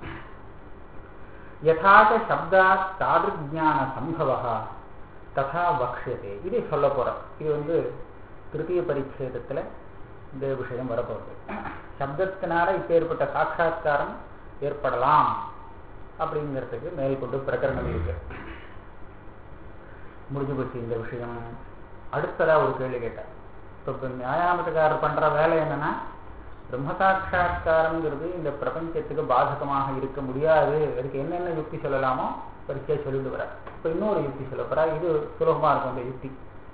யதாச்ச சப்தா தாதிருஜான சம்பவா ததா வக்ஷதே இதை சொல்ல போறோம் இது வந்து திருத்திய பரிச்சேதத்துல இந்த விஷயம் வரப்போகுது சப்தத்தினால இப்ப ஏற்பட்ட சாட்சா்காரம் ஏற்படலாம் அப்படிங்கிறதுக்கு மேற்கொண்டு பிரகரணம் இருக்கு முடிஞ்சு போச்சு இந்த விஷயம் அடுத்ததா ஒரு கேள்வி கேட்டார் இப்போ நியாயாமத்துக்காரர் பண்ற வேலை என்னன்னா பிரம்மசாட்சா்காரங்கிறது இந்த பிரபஞ்சத்துக்கு பாதகமாக இருக்க முடியாது அதுக்கு என்னென்ன யுக்தி சொல்லலாமோ பரிச்சை சொல்லிட்டு வர இப்ப இன்னொரு யுக்தி சொல்ல போறா இது சுலபமா இருக்கும் இந்த யுக்தி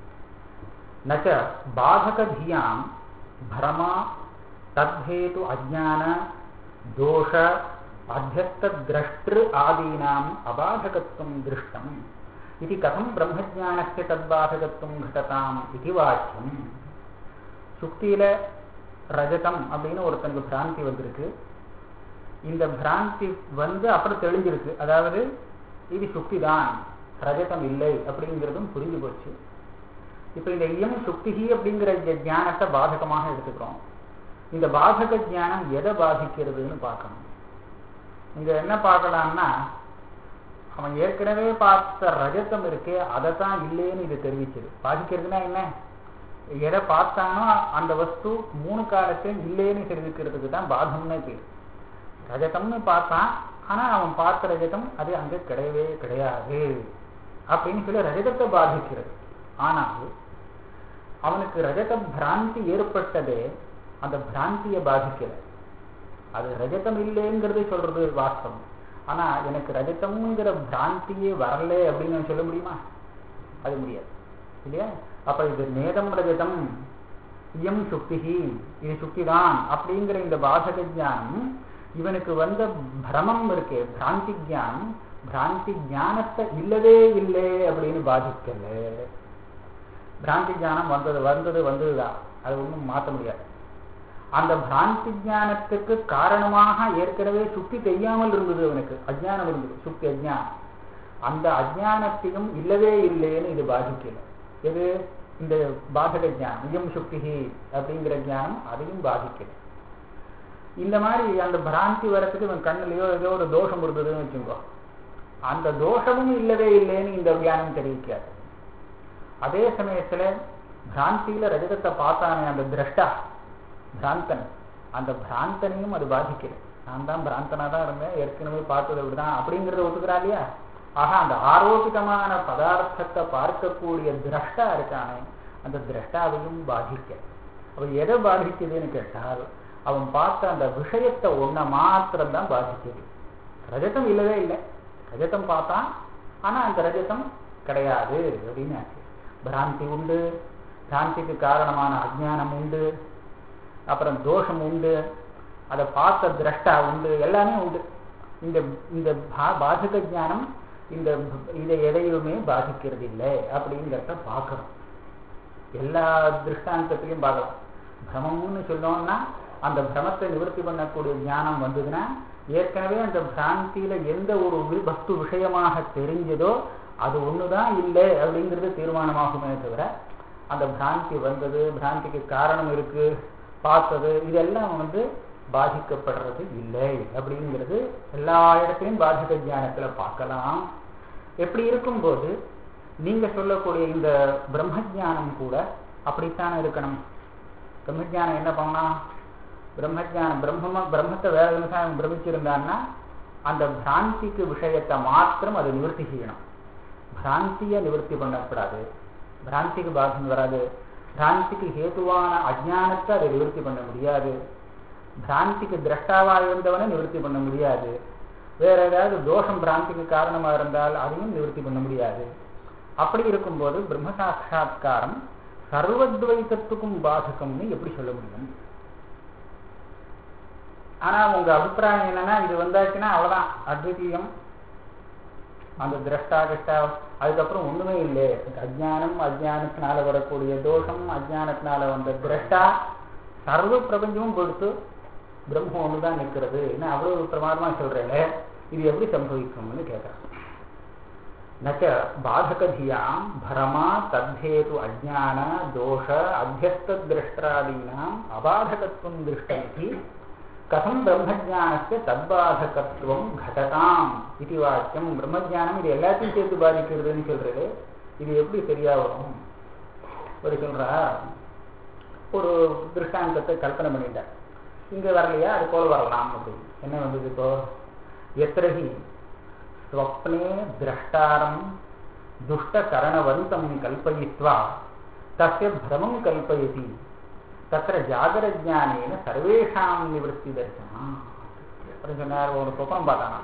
நச்ச பாதக தியாம் பிரமா தத்ஹேது அஜான தோஷ அத்தியஸ்த திரஷ்டிரு ஆதீனாம் அபாதகத்துவம் திருஷ்டம் இது கதம் பிரம்மஜானஸ்ய தத்பாதகத்துவம் घटताம் இது வாக்கியம் சுக்தியில ரஜதம் அப்படின்னு ஒருத்தனுக்கு பிராந்தி வந்திருக்கு இந்த பிராந்தி வந்து அப்புறம் தெளிஞ்சிருக்கு அதாவது இது சுக்தி தான் ரஜதம் இல்லை அப்படிங்கிறதும் புரிஞ்சு போச்சு இப்ப இந்த இயம் சுக்திகி அப்படிங்கிற இந்த ஞானத்தை பாதகமாக எடுத்துக்கிறோம் இந்த பாதக ஞானம் எதை பாதிக்கிறதுன்னு பார்க்கணும் இங்க என்ன பார்க்கலாம்னா அவன் ஏற்கனவே பார்த்த ரஜத்தம் இருக்கே அதை தான் இல்லைன்னு இது தெரிவிச்சது பாதிக்கிறதுனா என்ன எதை பார்த்தானோ அந்த வஸ்து மூணு காலத்தையும் இல்லைன்னு தெரிவிக்கிறதுக்கு தான் பாதம்னு பேர் ரஜதம்னு பார்த்தான் ஆனா அவன் பார்த்த ரஜதம் அது அங்க கிடையவே கிடையாது அப்படின்னு சொல்லி ரஜதத்தை பாதிக்கிறது ஆனால் அவனுக்கு ரஜத பிராந்தி ஏற்பட்டதே அந்த பிராந்தியை பாதிக்கல அது ரஜதம் இல்லைங்கிறது சொல்றது வாஸ்தவம் ஆனா எனக்கு ரஜதம்ங்கிற பிராந்தியே வரல அப்படின்னு சொல்ல முடியுமா அது முடியாது இல்லையா அப்ப இது நேதம் ரஜதம் இயம் சுக்திஹி இது சுக்திதான் அப்படிங்கிற இந்த பாதக ஞானம் இவனுக்கு வந்த பிரமம் இருக்கே பிராந்தி ஞானம் பிராந்தி ஞானத்தை இல்லவே இல்லை அப்படின்னு பாதிக்கல பிராந்தி ஞானம் வந்தது வந்தது வந்ததுதான் அது ஒன்றும் மாற்ற முடியாது அந்த பிராந்தி ஞானத்துக்கு காரணமாக ஏற்கனவே சுத்தி தெரியாமல் இருந்தது அவனுக்கு அஜ்ஞானம் இருந்தது சுத்தி அஜ்ஞானம் அந்த அஜ்ஞானத்தையும் இல்லவே இல்லைன்னு இது பாதிக்கல எது இந்த பாதக ஞானம் இயம் சுக்திஹி அப்படிங்கிற ஞானம் அதையும் பாதிக்கல இந்த மாதிரி அந்த பிராந்தி வரத்துக்கு இவன் கண்ணுலயோ ஏதோ ஒரு தோஷம் இருந்ததுன்னு வச்சுக்கோ அந்த தோஷமும் இல்லவே இல்லைன்னு இந்த ஞானம் தெரிவிக்காது அதே சமயத்துல பிராந்தியில ரஜதத்தை பார்த்தானே அந்த திரஷ்டா பிராந்தன் அந்த பிராந்தனையும் அது பாதிக்கல நான் தான் பிராந்தனா தான் இருந்தேன் ஏற்கனவே பார்த்தது அப்படிதான் அப்படிங்கறத ஒத்துக்கிறா இல்லையா ஆக அந்த ஆரோக்கியமான பதார்த்தத்தை பார்க்கக்கூடிய திரஷ்டா இருக்கானே அந்த திரஷ்டாவையும் பாதிக்க அவன் எதை பாதிக்குதுன்னு கேட்டால் அவன் பார்த்த அந்த விஷயத்தை ஒன்ன மாத்திரம் தான் பாதிக்குது ரஜதம் இல்லவே இல்லை ரஜதம் பார்த்தான் ஆனா அந்த ரஜதம் கிடையாது அப்படின்னு ஆச்சு பிராந்தி உண்டு பிராந்திக்கு காரணமான அஜ்ஞானம் உண்டு அப்புறம் தோஷம் உண்டு அதை பார்த்த திரஷ்டா உண்டு எல்லாமே உண்டு இந்த இந்த பா- பாதக ஞானம் இந்த இதை எதையுமே பாதிக்கிறது இல்லை அப்படிங்கிறத பார்க்கணும் எல்லா திருஷ்டாந்தத்திலையும் பார்க்கலாம் பிரமம்னு சொன்னோம்னா அந்த பிரமத்தை நிவர்த்தி பண்ணக்கூடிய ஞானம் வந்ததுன்னா ஏற்கனவே அந்த பிராந்தியில எந்த ஒரு வி- வஸ்து விஷயமாக தெரிஞ்சதோ அது ஒண்ணுதான் இல்லை அப்படிங்கிறது தீர்மானமாகுமே தவிர அந்த பிராந்தி வந்தது பிராந்திக்கு காரணம் இருக்கு பார்த்தது இதெல்லாம் வந்து பாதிக்கப்படுறது இல்லை அப்படிங்கிறது எல்லா இடத்துலையும் பாதிக்க ஞானத்துல பார்க்கலாம் எப்படி இருக்கும்போது நீங்க சொல்லக்கூடிய இந்த பிரம்மஜானம் கூட அப்படித்தான் இருக்கணும் பிரம்மஜானம் என்ன பண்ணா பிரம்மஜானம் பிரம்மமா பிரம்மத்தை வேற நிமிஷம் பிரமிச்சிருந்தான்னா அந்த பிராந்திக்கு விஷயத்தை மாத்திரம் அதை நிவர்த்தி செய்யணும் பிராந்தியை நிவர்த்தி பண்ணக்கூடாது பிராந்திக்கு பாதம் வராது பிராந்திக்கு ஹேதுவான அஜ்ஞானத்தை அதை நிவர்த்தி பண்ண முடியாது பிராந்திக்கு திரஷ்டாவா இருந்தவனை நிவர்த்தி பண்ண முடியாது வேற ஏதாவது தோஷம் பிராந்திக்கு காரணமா இருந்தால் அதையும் நிவர்த்தி பண்ண முடியாது அப்படி இருக்கும்போது பிரம்ம சாட்சா்காரம் சர்வத்வைத்தத்துக்கும் பாதகம்னு எப்படி சொல்ல முடியும் ஆனா உங்க அபிப்பிராயம் என்னன்னா இது வந்தாச்சுன்னா அவ்வளவுதான் அத்விதீயம் அந்த திரஷ்டா கிருஷ்டா அதுக்கப்புறம் ஒண்ணுமே இல்லை அஜ்ஞானம் அஜ்ஞானத்தினால வரக்கூடிய தோஷம் அஜ்ஞானத்தினால வந்த திரஷ்டா சர்வ பிரபஞ்சமும் கொடுத்து பிரம்மம் ஒண்ணுதான் நிற்கிறது என்ன அவ்வளவு பிரமாதமா சொல்றேன் இது எப்படி சம்பவிக்கும்னு கேட்கறேன் நச்ச பாதகதியாம் பரமா தத்தேது அஜான தோஷ அத்தியஸ்திரஷ்டாதீனாம் அபாதகத்துவம் திருஷ்டமிதி கதம் பிரம்மஜானஸ்ய தத்பாதகத்துவம் கடதாம் இது வாக்கியம் பிரம்மஜானம் இது எல்லாத்தையும் சேர்த்து பாதிக்கிறதுன்னு சொல்றது இது எப்படி சரியா வரும் ஒரு சொல்றா ஒரு திருஷ்டாந்தத்தை கல்பனை பண்ணிட்டார் இங்க வரலையா அது போல வரலாம் அப்படின்னு என்ன வந்தது இப்போ எத்திரஹி ஸ்வப்னே திரஷ்டாரம் துஷ்டகரணவந்தம் கல்பயித்வா தஸ்ய பிரமம் கல்பயதி தத்திர ஜாகரஜானேன சர்வேஷாம் நிவர்த்தி தரிசனம் அப்படின்னு சொன்னார் ஒரு சொப்பனம் பார்த்தானா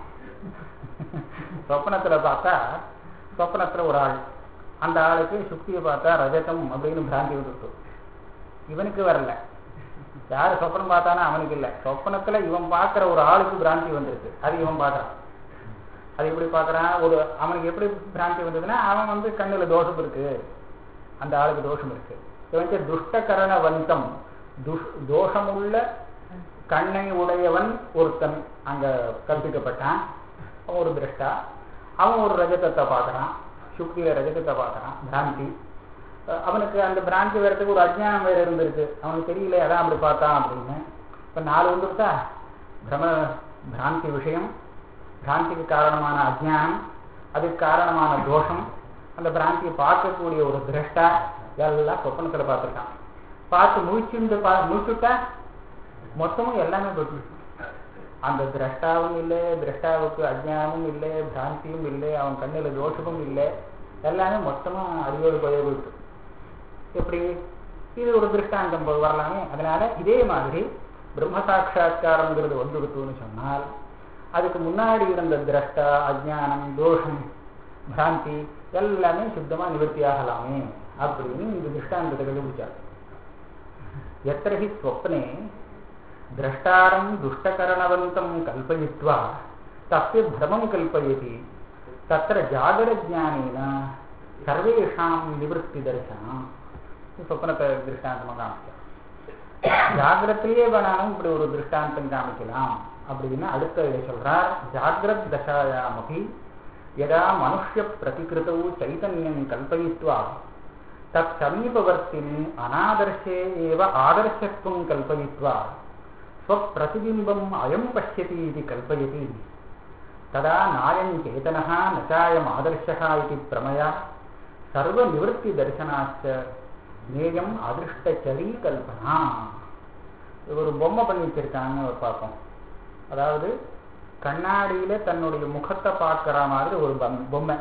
சொப்பனத்துல பார்த்தா சொப்பனத்துல ஒரு ஆள் அந்த ஆளுக்கு சுக்தியை பார்த்தா ரஜதம் அப்படின்னு பிராந்தி வந்துட்டு இவனுக்கு வரல யாரு சொப்பனம் பார்த்தானா அவனுக்கு இல்லை சொப்பனத்துல இவன் பார்க்கிற ஒரு ஆளுக்கு பிராந்தி வந்திருக்கு அது இவன் பார்க்கறான் அது எப்படி பார்க்கறான் ஒரு அவனுக்கு எப்படி பிராந்தி வந்ததுன்னா அவன் வந்து கண்ணுல தோஷம் இருக்கு அந்த ஆளுக்கு தோஷம் இருக்கு இவன் துஷ்டகரண வந்தம் துஷ் தோஷமுள்ள கண்ணை உடையவன் ஒருத்தன் அங்க கற்பிக்கப்பட்டான் அவன் ஒரு திரஷ்டா அவன் ஒரு ரஜதத்தை பார்க்கறான் சுக்தியில ரஜதத்தை பார்க்கறான் பிராந்தி அஹ் அவனுக்கு அந்த பிராந்தி வரத்துக்கு ஒரு அஜ்ஞானம் வேற இருந்திருக்கு அவனுக்கு தெரியல அதான் அப்படி பார்த்தான் அப்படின்னு இப்ப நாலு வந்துருத்தா பிரம பிராந்தி விஷயம் பிராந்திக்கு காரணமான அஜ்ஞானம் அதுக்கு காரணமான தோஷம் அந்த பிராந்தியை பார்க்கக்கூடிய ஒரு திரஷ்டா எல்லாம் சொப்பனத்துல பார்த்துருக்கான் பார்த்து முழிச்சுண்டு பா முழிச்சுட்டா மொத்தமும் எல்லாமே போட்டு அந்த திரஷ்டாவும் இல்லை திரஷ்டாவுக்கு அஜ்ஞானமும் இல்லை பிராந்தியும் இல்லை அவன் கண்ணில் தோஷமும் இல்லை எல்லாமே மொத்தமா அறிவோடு போயிட்டு எப்படி இது ஒரு திருஷ்டாந்தம் போல் வரலாமே அதனால இதே மாதிரி பிரம்ம சாட்சா்காரங்கிறது வந்துடுத்துன்னு சொன்னால் அதுக்கு முன்னாடி இருந்த திரஷ்டா அஜ்ஞானம் தோஷம் பிராந்தி எல்லாமே சுத்தமா நிவர்த்தி ஆகலாமே அப்படின்னு இந்த திருஷ்டாந்தத்தை கண்டுபிடிச்சார் எத்திர ஹி ஸ்வப்னே திரஷ்டாரம் துஷ்டகரணவந்தம் கல்பயித்வா தஸ்ய பிரமம் கல்பயதி தத்திர ஜாகரஜானேன சர்வேஷாம் நிவர்த்தி தரிசனம் சொப்னத்தை திருஷ்டாந்தமாக காமிக்கலாம் ஜாகிரத்திலேயே வேணாலும் இப்படி ஒரு திருஷ்டாந்தம் காமிக்கலாம் அப்படின்னு அடுத்த இதை சொல்றார் ஜாகிரத் தசாயாமபி யதா மனுஷ்ய பிரதிகிருதௌ சைதன்யம் கல்பயித்வா தத் சமீபவர்த்தினி அனாதர்ஷே ஏவ ஆதர்ஷத்துவம் கல்பயித்வா ஸ்வப்பிரதிபிம்பம் அயம் பசியதி இது கல்பயதி ததா நாயம் சேதனः न चायम् आदर्शः इति प्रमया सर्वनिवृत्तिदर्शनाच्च நேயம் அதிருஷ்டச்சரி கல்பனா ஒரு பொம்மை பண்ணி வச்சிருக்காங்க பார்ப்போம் அதாவது கண்ணாடியில தன்னுடைய முகத்தை பார்க்குற மாதிரி ஒரு பம்- பொம்மை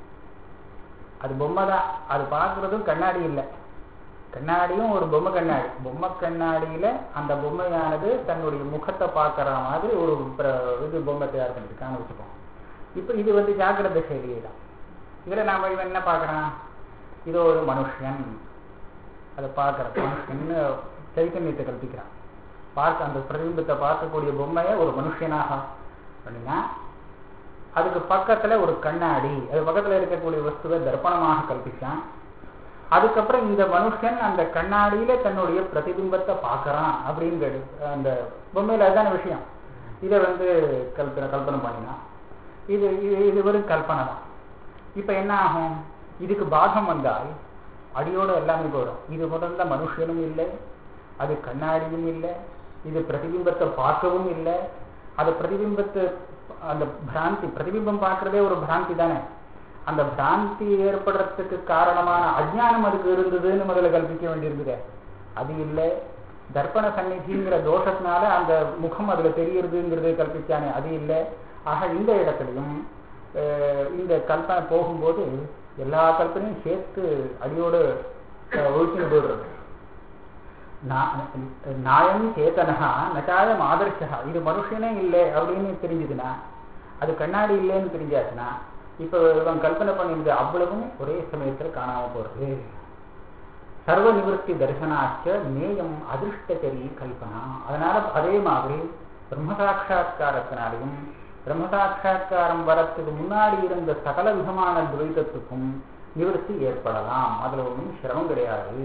அது பொம்மை தான் அது பார்க்கறதும் கண்ணாடி இல்லை கண்ணாடியும் ஒரு பொம்மை கண்ணாடி பொம்மை கண்ணாடியில அந்த பொம்மையானது தன்னுடைய முகத்தை பார்க்குற மாதிரி ஒரு பிர- இது பொம்மை தயார் பண்ணிருக்கான்னு வச்சுப்போம் இப்போ இது வந்து ஜாக்கிரத செயலியே தான் இதுல நாம இவன் என்ன பார்க்கறான் இது ஒரு மனுஷன் அதை பார்க்குற மனுஷன்னு சைத்தன்யத்தை கல்பிக்கிறான் பார்க்க அந்த பிரதிபிம்பத்தை பார்க்கக்கூடிய பொம்மையை ஒரு மனுஷனாக பண்ணினா அதுக்கு பக்கத்துல ஒரு கண்ணாடி அது பக்கத்துல இருக்கக்கூடிய வஸ்துவை தர்ப்பணமாக கல்பிச்சான் அதுக்கப்புறம் இந்த மனுஷன் அந்த கண்ணாடியில தன்னுடைய பிரதிபிம்பத்தை பார்க்கறான் அப்படிங்கிறது அந்த பொம்மையில அதுதான விஷயம் இதை வந்து கல்பனை கல்பனை பண்ணினான் இது இது இது வெறும் கல்பனை தான் இப்ப என்ன ஆகும் இதுக்கு பாகம் வந்தால் அடியோட எல்லாமே போயிடும் இது முதல்ல மனுஷனும் இல்லை அது கண்ணாடியும் இல்லை இது பிரதிபிம்பத்தை பார்க்கவும் இல்லை அது பிரதிபிம்பத்தை அந்த பிராந்தி பிரதிபிம்பம் பார்க்கறதே ஒரு பிராந்தி தானே அந்த பிராந்தி ஏற்படுறதுக்கு காரணமான அஜ்ஞானம் அதுக்கு இருந்ததுன்னு முதல்ல கல்பிக்க வேண்டியிருக்குதே அது இல்லை தர்ப்பண சந்நிதிங்கிற தோஷத்தினால அந்த முகம் அதுல தெரியறதுங்கிறது கல்பிச்சானே அது இல்லை ஆக இந்த இடத்துலையும் அஹ், இந்த கல்பனை போகும்போது எல்லா கல்பனையும் சேர்த்து அடியோடு அஹ், ஒழிச்சுன்னு போயிடுறது நா- நாயம் சேத்தனஹா நச்சாயம் ஆதர்ஷா இது மனுஷனே இல்லை அப்படின்னு தெரிஞ்சதுன்னா அது கண்ணாடி இல்லைன்னு தெரிஞ்சாச்சுன்னா இப்போ இவன் கல்பனை பண்ணியிருந்த அவ்வளவும் ஒரே சமயத்துல காணாம போறது சர்வ நிவர்த்தி தரிசனாச்ச நேயம் அதிர்ஷ்டச்சரி கல்பனா அதனால அதே மாதிரி பிரம்ம சாட்சா்காரத்தினாலையும் பிரம்ம சாட்சா்காரம் வரத்துக்கு முன்னாடி இருந்த சகல விதமான துவைதத்துக்கும் நிவர்த்தி ஏற்படலாம் அதுல ஒன்றும் சிரமம் கிடையாது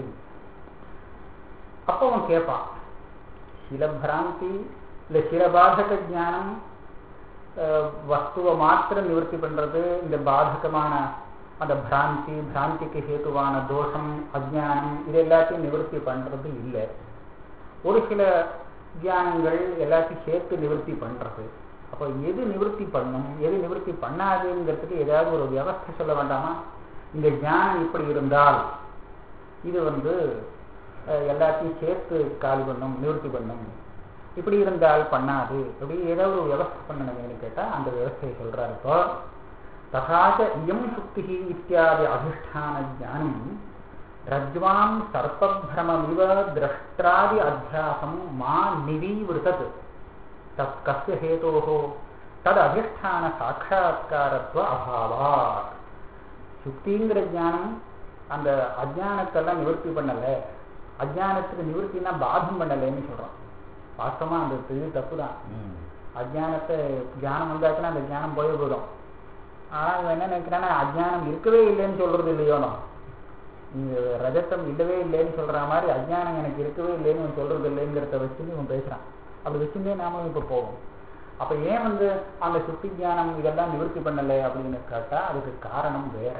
அப்போ அவன் கேட்பான் சில பிராந்தி இல்ல சில பாதக ஞானம் அஹ், வஸ்துவை மாத்திரம் நிவர்த்தி பண்றது இந்த பாதகமான அந்த பிராந்தி பிராந்திக்கு ஹேத்துவான தோஷம் அஜ்ஞானம் இது எல்லாத்தையும் நிவர்த்தி பண்றது இல்லை ஒரு சில தியானங்கள் எல்லாத்தையும் சேர்த்து நிவர்த்தி பண்றது அப்போ எது நிவர்த்தி பண்ணும் எது நிவர்த்தி பண்ணாதுங்கிறதுக்கு ஏதாவது ஒரு வியவஸ்தை சொல்ல வேண்டாமா இந்த ஞானம் இப்படி இருந்தால் இது வந்து அஹ், எல்லாத்தையும் சேர்த்து காலி பண்ணும் நிவர்த்தி பண்ணும் இப்படி இருந்தால் பண்ணாது அப்படி ஏதாவது ஒரு வியவஸ்தை பண்ணணுமேனு கேட்டா அந்த வியவஸ்தையை சொல்றாரு இப்போ தகாச்ச இயம் சுக்தி இத்தியாதி அதிஷ்டான ஜானம் ரஜ்வாம் சர்ப்பபிரமமிவ திரஷ்டாதி அத்தியாசம் மா நிவீவிருத்தத் தத் கஸ்ய ஹேதோः தத் அதிஷ்டான சாட்சா்காரத்துவ அபாவாத் சுக்திங்கிற ஞானம் அந்த அஜானத்தெல்லாம் நிவர்த்தி பண்ணல அஜானத்துக்கு நிவர்த்தினா பாதம் பண்ணலைன்னு சொல்றோம் வாஸ்தவமா அந்த இது தப்பு தான் அஜானத்தை ஞானம் வந்தாச்சுன்னா அந்த ஞானம் போய் போயிடும் ஆனா இவன் என்ன நினைக்கிறான்னா அஜானம் இருக்கவே இல்லைன்னு சொல்றது இல்லையோனோ இங்க ரஜத்தம் இல்லவே இல்லைன்னு சொல்ற மாதிரி அஜ்ஞானம் எனக்கு இருக்கவே இல்லைன்னு இவன் சொல்றது இல்லைங்கிறத வச்சு இவன் பேசுறான் அப்படி வச்சுட்டே நாம இப்ப போவோம் அப்ப ஏன் வந்து அந்த சுத்தி ஞானம் இதெல்லாம் நிவர்த்தி பண்ணலை அப்படின்னு கேட்டா அதுக்கு காரணம் வேற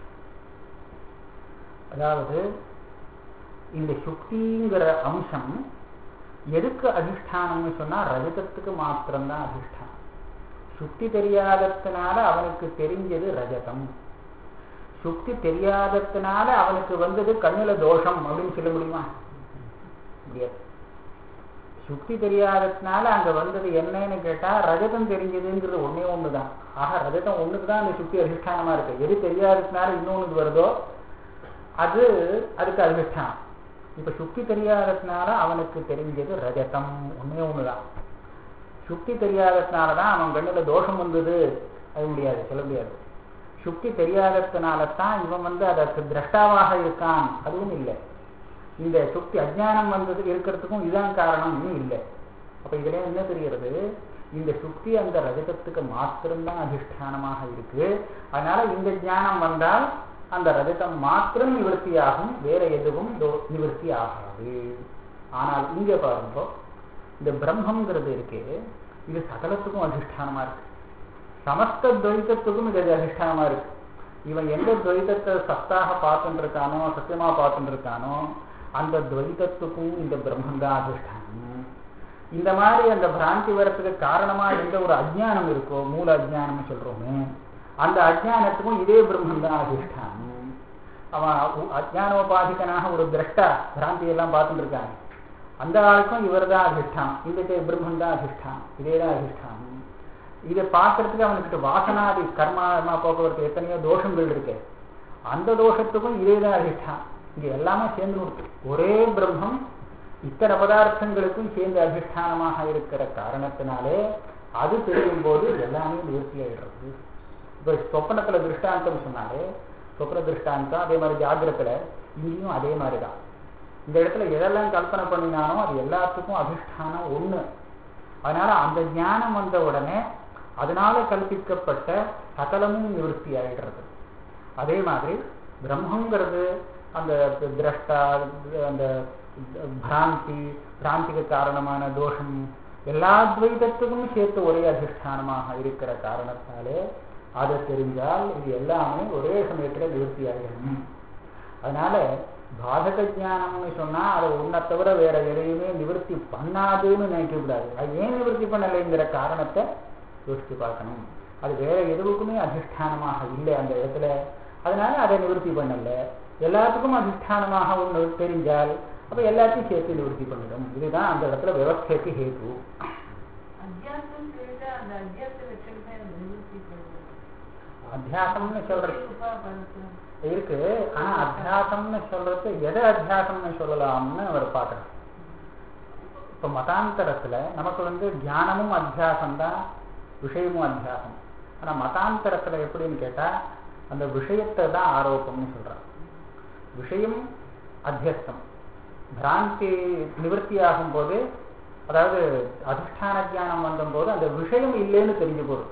அதாவது இந்த சுக்திங்கிற அம்சம் எதுக்கு அதிஷ்டானம்னு சொன்னா ரஜதத்துக்கு மாத்திரம்தான் அதிஷ்டானம் சுக்தி தெரியாததுனால அவனுக்கு தெரிஞ்சது ரஜதம் சுக்தி தெரியாததுனால அவனுக்கு வந்தது கண்ணுல தோஷம் அப்படின்னு சொல்ல முடியுமா முடியாது சுக்தி தெரியாததுனால அங்க வந்தது என்னன்னு கேட்டா ரஜதம் தெரிஞ்சதுங்கிறது ஒண்ணே ஒண்ணுதான் ஆக ரஜதம் ஒண்ணுக்கு தான் அந்த சுக்தி அதிஷ்டானமா இருக்கு எது தெரியாததுனால இன்னொன்னு வருதோ அது அதுக்கு அதிஷ்டானம் இப்ப சுக்தி தெரியாததுனால அவனுக்கு தெரிஞ்சது ரஜதம் ஒண்ணே ஒண்ணுதான் சுக்தி தெரியாததுனால தான் அவன் கண்ணுல தோஷம் வந்தது அது முடியாது சொல்ல முடியாது சுக்தி தெரியாததுனால தான் இவன் வந்து அதற்கு திரஷ்டாவாக இருக்கான் அதுவும் இல்லை இந்த சுக்தி அஜ்ஞானம் வந்தது இருக்கிறதுக்கும் இதுதான் காரணம்னு இல்லை அப்ப இதுல என்ன தெரிகிறது இந்த சுக்தி அந்த ரஜதத்துக்கு மாத்திரம்தான் அதிஷ்டானமாக இருக்கு அதனால இந்த ஞானம் வந்தால் அந்த ரஜதம் மாத்திரம் நிவர்த்தியாகும் வேற எதுவும் தோ- நிவர்த்தி ஆகாது ஆனால் இங்க பாருங்க இந்த பிரம்மங்கிறது இருக்கு இது சகலத்துக்கும் அதிஷ்டானமா இருக்கு சமஸ்த துவைத்தத்துக்கும் இது அதிஷ்டானமா இருக்கு இவன் எந்த துவைத்தத்தை சத்தாக பார்த்துட்டு இருக்கானோ சத்தியமா பார்த்துட்டு இருக்கானோ அந்த துவைத்தத்துக்கும் இந்த பிரம்மம் தான் அதிஷ்டானம் இந்த மாதிரி அந்த பிராந்தி வரத்துக்கு காரணமா எந்த ஒரு அஜ்ஞானம் இருக்கோ மூல அஜ்ஞானம்னு சொல்றோமே அந்த அஜ்ஞானத்துக்கும் இதே பிரம்மம் தான் அதிஷ்டானம் அவன் உ- அஜ்ஞானோபாதிகனாக ஒரு திரஷ்டா பிராந்தி எல்லாம் பார்த்துட்டு இருக்காங்க அந்த ஆளுக்கும் இவர் தான் அதிஷ்டானம் இந்த தே- பிரம்மம் தான் அதிஷ்டானம் இதே தான் அதிஷ்டானம் இதை பார்க்கறதுக்கு அவனுக்கிட்ட வாசனாதி கர்மா கர்மா போக்குவரத்து எத்தனையோ தோஷங்கள் இருக்கு அந்த தோஷத்துக்கும் இதே தான் அதிஷ்டானம் இங்க எல்லாமே சேர்ந்து இருக்கு ஒரே பிரம்மம் இத்தனை பதார்த்தங்களுக்கும் சேர்ந்து அதிஷ்டானமாக இருக்கிற காரணத்தினாலே அது தெரியும் போது எல்லாமே நிவர்த்தி ஆயிடுறது இப்போ சொப்பனத்துல திருஷ்டாந்தம் சொன்னாலே சொப்ன திருஷ்டாந்தம் அதே மாதிரி ஜாகிரத்துல இங்கேயும் அதே மாதிரி தான் இந்த இடத்துல எதெல்லாம் கல்பனை பண்ணினானோ அது எல்லாத்துக்கும் அதிஷ்டானம் ஒண்ணு அதனால அந்த ஞானம் வந்த உடனே அதனால கல்பிக்கப்பட்ட சகலமும் நிவர்த்தி ஆயிடுறது அதே மாதிரி பிரம்மங்கிறது அந்த திரஷ்டா அந்த பிராந்தி பிராந்திக்கு காரணமான தோஷம் எல்லா துவைதத்துக்கும் சேர்த்து ஒரே அதிஷ்டானமாக இருக்கிற காரணத்தாலே அதை தெரிஞ்சால் இது எல்லாமே ஒரே சமயத்துல நிவர்த்தி ஆகிடும் அதனால பாதக ஞானம்னு சொன்னா அதை உன்னை தவிர வேற எதையுமே நிவர்த்தி பண்ணாதுன்னு நினைக்க கூடாது அது ஏன் நிவர்த்தி பண்ணலைங்கிற காரணத்தை யோசிச்சு பார்க்கணும் அது வேற எதுவுக்குமே அதிஷ்டானமாக இல்லை அந்த இடத்துல அதனால அதை நிவர்த்தி பண்ணல எல்லாத்துக்கும் அதிஷ்டானமாக ஒன்று தெரிஞ்சால் அப்ப எல்லாத்தையும் சேர்த்து நிவர்த்தி பண்ணிடும் இதுதான் அந்த இடத்துல விவஸ்தைக்கு ஹேது அத்தியாசம் கேட்டா அந்த அத்தியாச லட்சணத்தை நிவர்த்தி பண்ணுறது அத்தியாசம்னு சொல்றது உபாபரத்தை இருக்கு ஆனா அத்தியாசம்னு சொல்றது எதை அத்தியாசம்னு சொல்லலாம்னு அவர் பார்க்கறார் இப்ப மதாந்தரத்துல நமக்கு வந்து ஞானமும் அத்தியாசம் தான் விஷயமும் அத்தியாசம் ஆனா மதாந்தரத்துல எப்படின்னு கேட்டா அந்த விஷயத்தை தான் ஆரோப்பம்னு சொல்றார் விஷயம் அத்தியஸ்தம் பிராந்தி நிவர்த்தி ஆகும் போது அதாவது அதிஷ்டான ஞானம் வந்தபோது அந்த விஷயம் இல்லைன்னு தெரிஞ்சு போகுது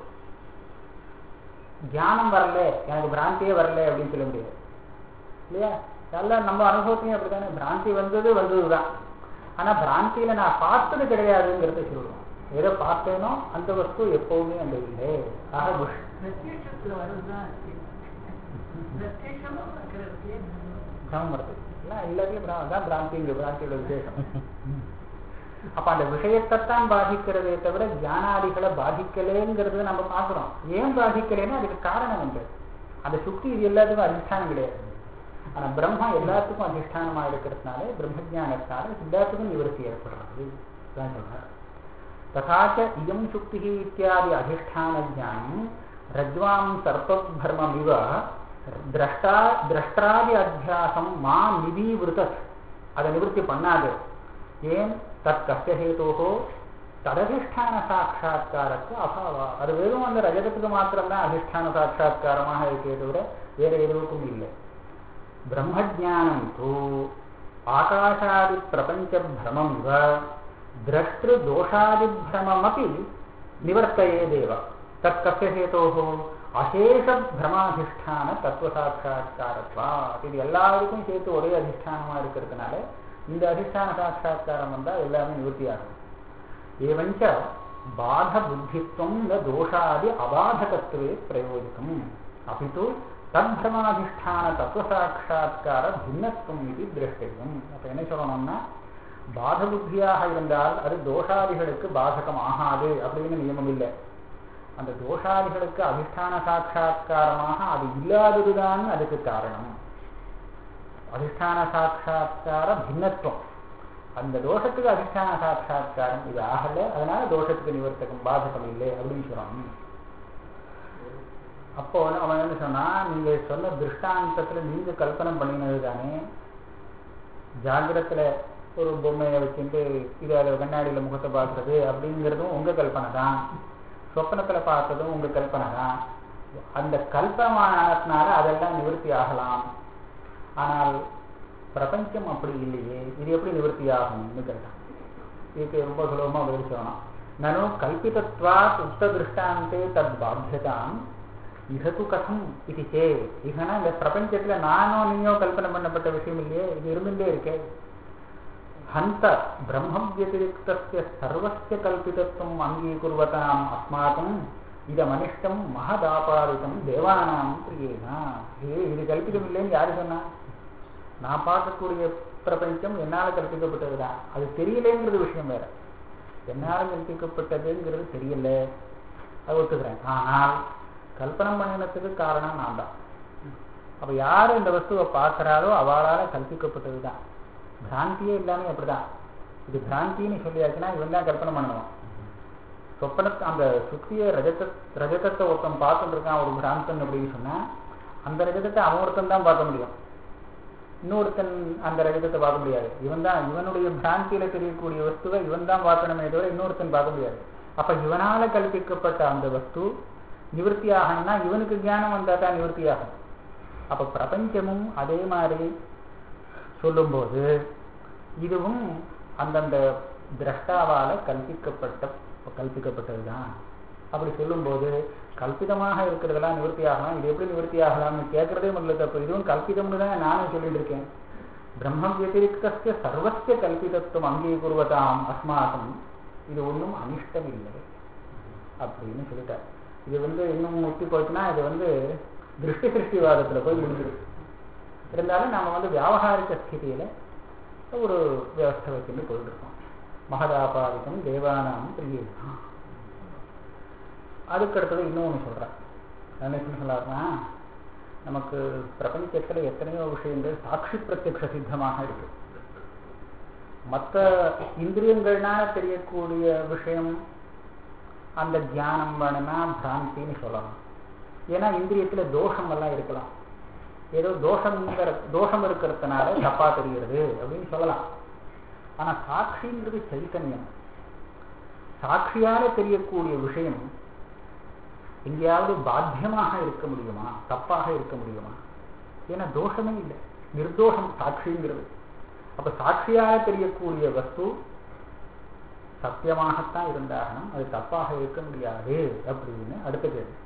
ஞானம் வரல எனக்கு பிராந்தியே வரல அப்படின்னு சொல்ல முடியாது இல்லையா எல்லாம் நம்ம அனுபவத்தையும் அப்படித்தானே பிராந்தி வந்தது வந்ததுதான் ஆனா பிராந்தியில நான் பார்த்தது கிடையாதுங்கிறத சொல்லுவோம் எதை பார்த்தேனோ அந்த வஸ்து எப்பவுமே அந்த இல்லை ஆக விஷ- பிரத்யட்சத்துல வர்றதுதான் பிரத்யட்சமா பார்க்கறதுக்கே பிரமம் வருது எல்லாம் எல்லாத்தையும் பிரா- அதான் பிராந்திங்க பிராந்தியோட விசேஷம் அப்ப அந்த விஷயத்தைத்தான் பாதிக்கிறதே தவிர ஞானாதிகளை பாதிக்கலேங்கிறத நம்ம பார்க்கிறோம் ஏன் பாதிக்கலைன்னா அதுக்கு காரணம் உண்டு அந்த சுக்தி இது எல்லாத்துக்கும் அதிஷ்டானம் கிடையாது ஆனா பிரம்மா எல்லாத்துக்கும் அதிஷ்டானமா இருக்கிறதுனால பிரம்மஜானத்தால எல்லாத்துக்கும் நிவர்த்தி ஏற்படுறது தான் சொல்றார் ததாச்ச இயம் சுக்தி இத்தியாதி அதிஷ்டான ஜானம் ரஜ்வாம் சர்ப்பபர்மமிவ திரஷ்டா திரஷ்டாதி அத்தியாசம் மா நிதீவிருத்தத் அதை நிவர்த்தி பண்ணாது ஏன் தத் கஷ்ட ஹேதோகோ தததிஷ்டான சாட்சா்காரத்து அபாவா அது வெறும் அந்த ரஜதத்துக்கு மாத்திரம்தான் அதிஷ்டான சாட்சா்காரமாக இருக்கே தவிர வேற எதுவுக்கும் இல்லை பிரம்மஜானம் தூ ஆகாஷாதி பிரபஞ்ச பிரமம் இவ திரஷ்டு தோஷாதிபிரமமபி நிவர்த்தயேதேவ தத் கஸ்ய ஹேதோः அசேஷ பிரமாதிஷ்டான தத்துவ சாட்சா்காரத்வா இது எல்லாருக்கும் சேர்த்து ஒரே அதிஷ்டானமா இருக்கிறதுனால இந்த அதிஷ்டான சாட்சா்காரம் வந்தா எல்லாமே நிவர்த்தி ஆகும் ஏவஞ்ச பாத புத்தித்வம் ந தோஷாதி அபாதகத்துவே பிரயோஜகம் அப்பித்து தத்பிரமாதிஷ்டான தத்துவ சாட்சா்கார பின்னத்துவம் இது திருஷ்டியம் அப்ப என்ன சொல்லணும்னா பாத புத்தியாக இருந்தால் அது தோஷாதிகளுக்கு பாதகம் ஆகாது அப்படின்னு நியமம் இல்லை அந்த தோஷாதிகளுக்கு அதிஷ்டான சாட்சா்காரமாக அது இல்லாததுதான் அதுக்கு காரணம் அதிஷ்டான சாட்சா்கார பின்னத்துவம் அந்த தோஷத்துக்கு அதிஷ்டான சாட்சா்காரம் இது ஆகல அதனால தோஷத்துக்கு நிவர்த்தகம் பாதகம் இல்லை அப்படின்னு சொல்லணும் அப்போ அவன் என்ன சொன்னா நீங்க சொன்ன திருஷ்டாந்தத்துல நீங்க கல்பனை பண்ணினது தானே ஜாகிரத்துல ஒரு பொம்மையை வச்சுட்டு இது அதை கண்ணாடியில முகத்தை பார்க்கறது அப்படிங்கிறதும் உங்க கல்பனை தான் சொப்பனத்துல பார்த்ததும் உங்க கல்பனை தான் அந்த கல்பனானதுனால அதெல்லாம் நிவர்த்தி ஆகலாம் ஆனால் பிரபஞ்சம் அப்படி இல்லையே இது எப்படி நிவர்த்தி ஆகும்னு கேட்டான் இதுக்கு ரொம்ப சுலபமா பதில் சொல்லணும் நனு கல்பிதத்வாத் உக்த திருஷ்டாந்தே தத் பாத்தியதாம் இகது கதம் இது சே இகனா இந்த பிரபஞ்சத்துல நானோ நீயோ கல்பனை பண்ணப்பட்ட விஷயம் இல்லையே இது இருந்துட்டே இருக்கே ஹந்த பிரம்மம் வத்திரிக்தஸ்ய சர்வஸ்ய கல்பிதத்துவம் அங்கீகுர்வதாம் அஸ்மாக்கம் இதமனிஷ்டம் மகதாபாதிதம் தேவானாம் பிரியேனா இது இது கல்பிதம் இல்லைன்னு யாரு சொன்னா நான் பார்க்கக்கூடிய பிரபஞ்சம் என்னால கற்பிக்கப்பட்டதுதான் அது தெரியலேங்கிறது விஷயம் வேற என்னால கற்பிக்கப்பட்டதுங்கிறது தெரியல அது ஒத்துக்கிறேன் ஆனால் கல்பனம் பண்ணினத்துக்கு காரணம் நான் தான் அப்ப யாரு இந்த வஸ்துவை பார்க்கறாளோ அவளால கல்பிக்கப்பட்டதுதான் பிராந்தியே இல்லாம அப்படிதான் இது பிராந்தின்னு சொல்லியாச்சுன்னா இவன் தான் கல்பனை பண்ணணும் சொப்பனத்தை அந்த சுத்திய ரஜத ரஜதத்தை ஒருத்தன் பார்த்துட்டு இருக்கான் ஒரு பிராந்தன் அப்படின்னு சொன்னா அந்த ரஜதத்தை அவன் ஒருத்தன் தான் பார்க்க முடியும் இன்னொருத்தன் அந்த ரஜதத்தை பார்க்க முடியாது இவன் தான் இவனுடைய பிராந்தியில தெரியக்கூடிய வஸ்துவை இவன் தான் பார்க்கணுமே தவிர இன்னொருத்தன் பார்க்க முடியாது அப்ப இவனால கல்பிக்கப்பட்ட அந்த வஸ்து நிவர்த்தி ஆகணும்னா இவனுக்கு ஞானம் வந்தா தான் நிவர்த்தி ஆகும் அப்ப பிரபஞ்சமும் அதே மாதிரி சொல்லும்போது இதுவும் அந்தந்த திரஷ்டாவால கல்பிக்கப்பட்ட கல்பிக்கப்பட்டதுதான் அப்படி சொல்லும்போது கல்பிதமாக இருக்கிறதெல்லாம் நிவர்த்தி ஆகலாம் இது எப்படி நிவர்த்தி ஆகலாம்னு கேட்கறதே முதல்ல தப்பு இதுவும் கல்பிதம்னு தான் நானும் சொல்லிட்டு இருக்கேன் பிரம்மம் வத்திரிக்தஸ்ய சர்வஸ்ய கல்பிதத்துவம் அங்கீகுருவதாம் அஸ்மாக்கம் இது ஒன்றும் அனிஷ்டம் இல்லை அப்படின்னு சொல்லிட்டார் இது வந்து இன்னும் முத்தி போச்சுன்னா இது வந்து திருஷ்டி சிருஷ்டிவாதத்துல போய் முடிஞ்சிடும் இருந்தாலும் நாம வந்து வியாபகாரிக ஸ்திதியில ஒரு வியவஸ்தை வச்சுட்டு போயிட்டு இருக்கோம் மகதாபாதிகம் தேவானாம் பிரியேனா அதுக்கு அடுத்தது இன்னொன்று சொல்றேன் என்ன சொல்லாருன்னா நமக்கு பிரபஞ்சத்துல எத்தனையோ விஷயங்கள் சாட்சி பிரத்யக்ஷ சித்தமாக இருக்கு மற்ற இந்திரியங்கள்னால தெரியக்கூடிய விஷயம் அந்த தியானம் வேணும்னா பிராந்தின்னு சொல்லலாம் ஏன்னா இந்திரியத்துல தோஷம் எல்லாம் இருக்கலாம் ஏதோ தோஷம் தோஷம் இருக்கிறதுனால தப்பா தெரிகிறது அப்படின்னு சொல்லலாம் ஆனா சாட்சிங்கிறது சைத்தன்யம் சாட்சியால தெரியக்கூடிய விஷயம் எங்கேயாவது பாத்தியமாக இருக்க முடியுமா தப்பாக இருக்க முடியுமா ஏன்னா தோஷமே இல்லை நிர்தோஷம் சாட்சிங்கிறது அப்ப சாட்சியாக தெரியக்கூடிய வஸ்து சத்தியமாகத்தான் இருந்தாகணும் அது தப்பாக இருக்க முடியாது அப்படின்னு அடுத்த கேள்வி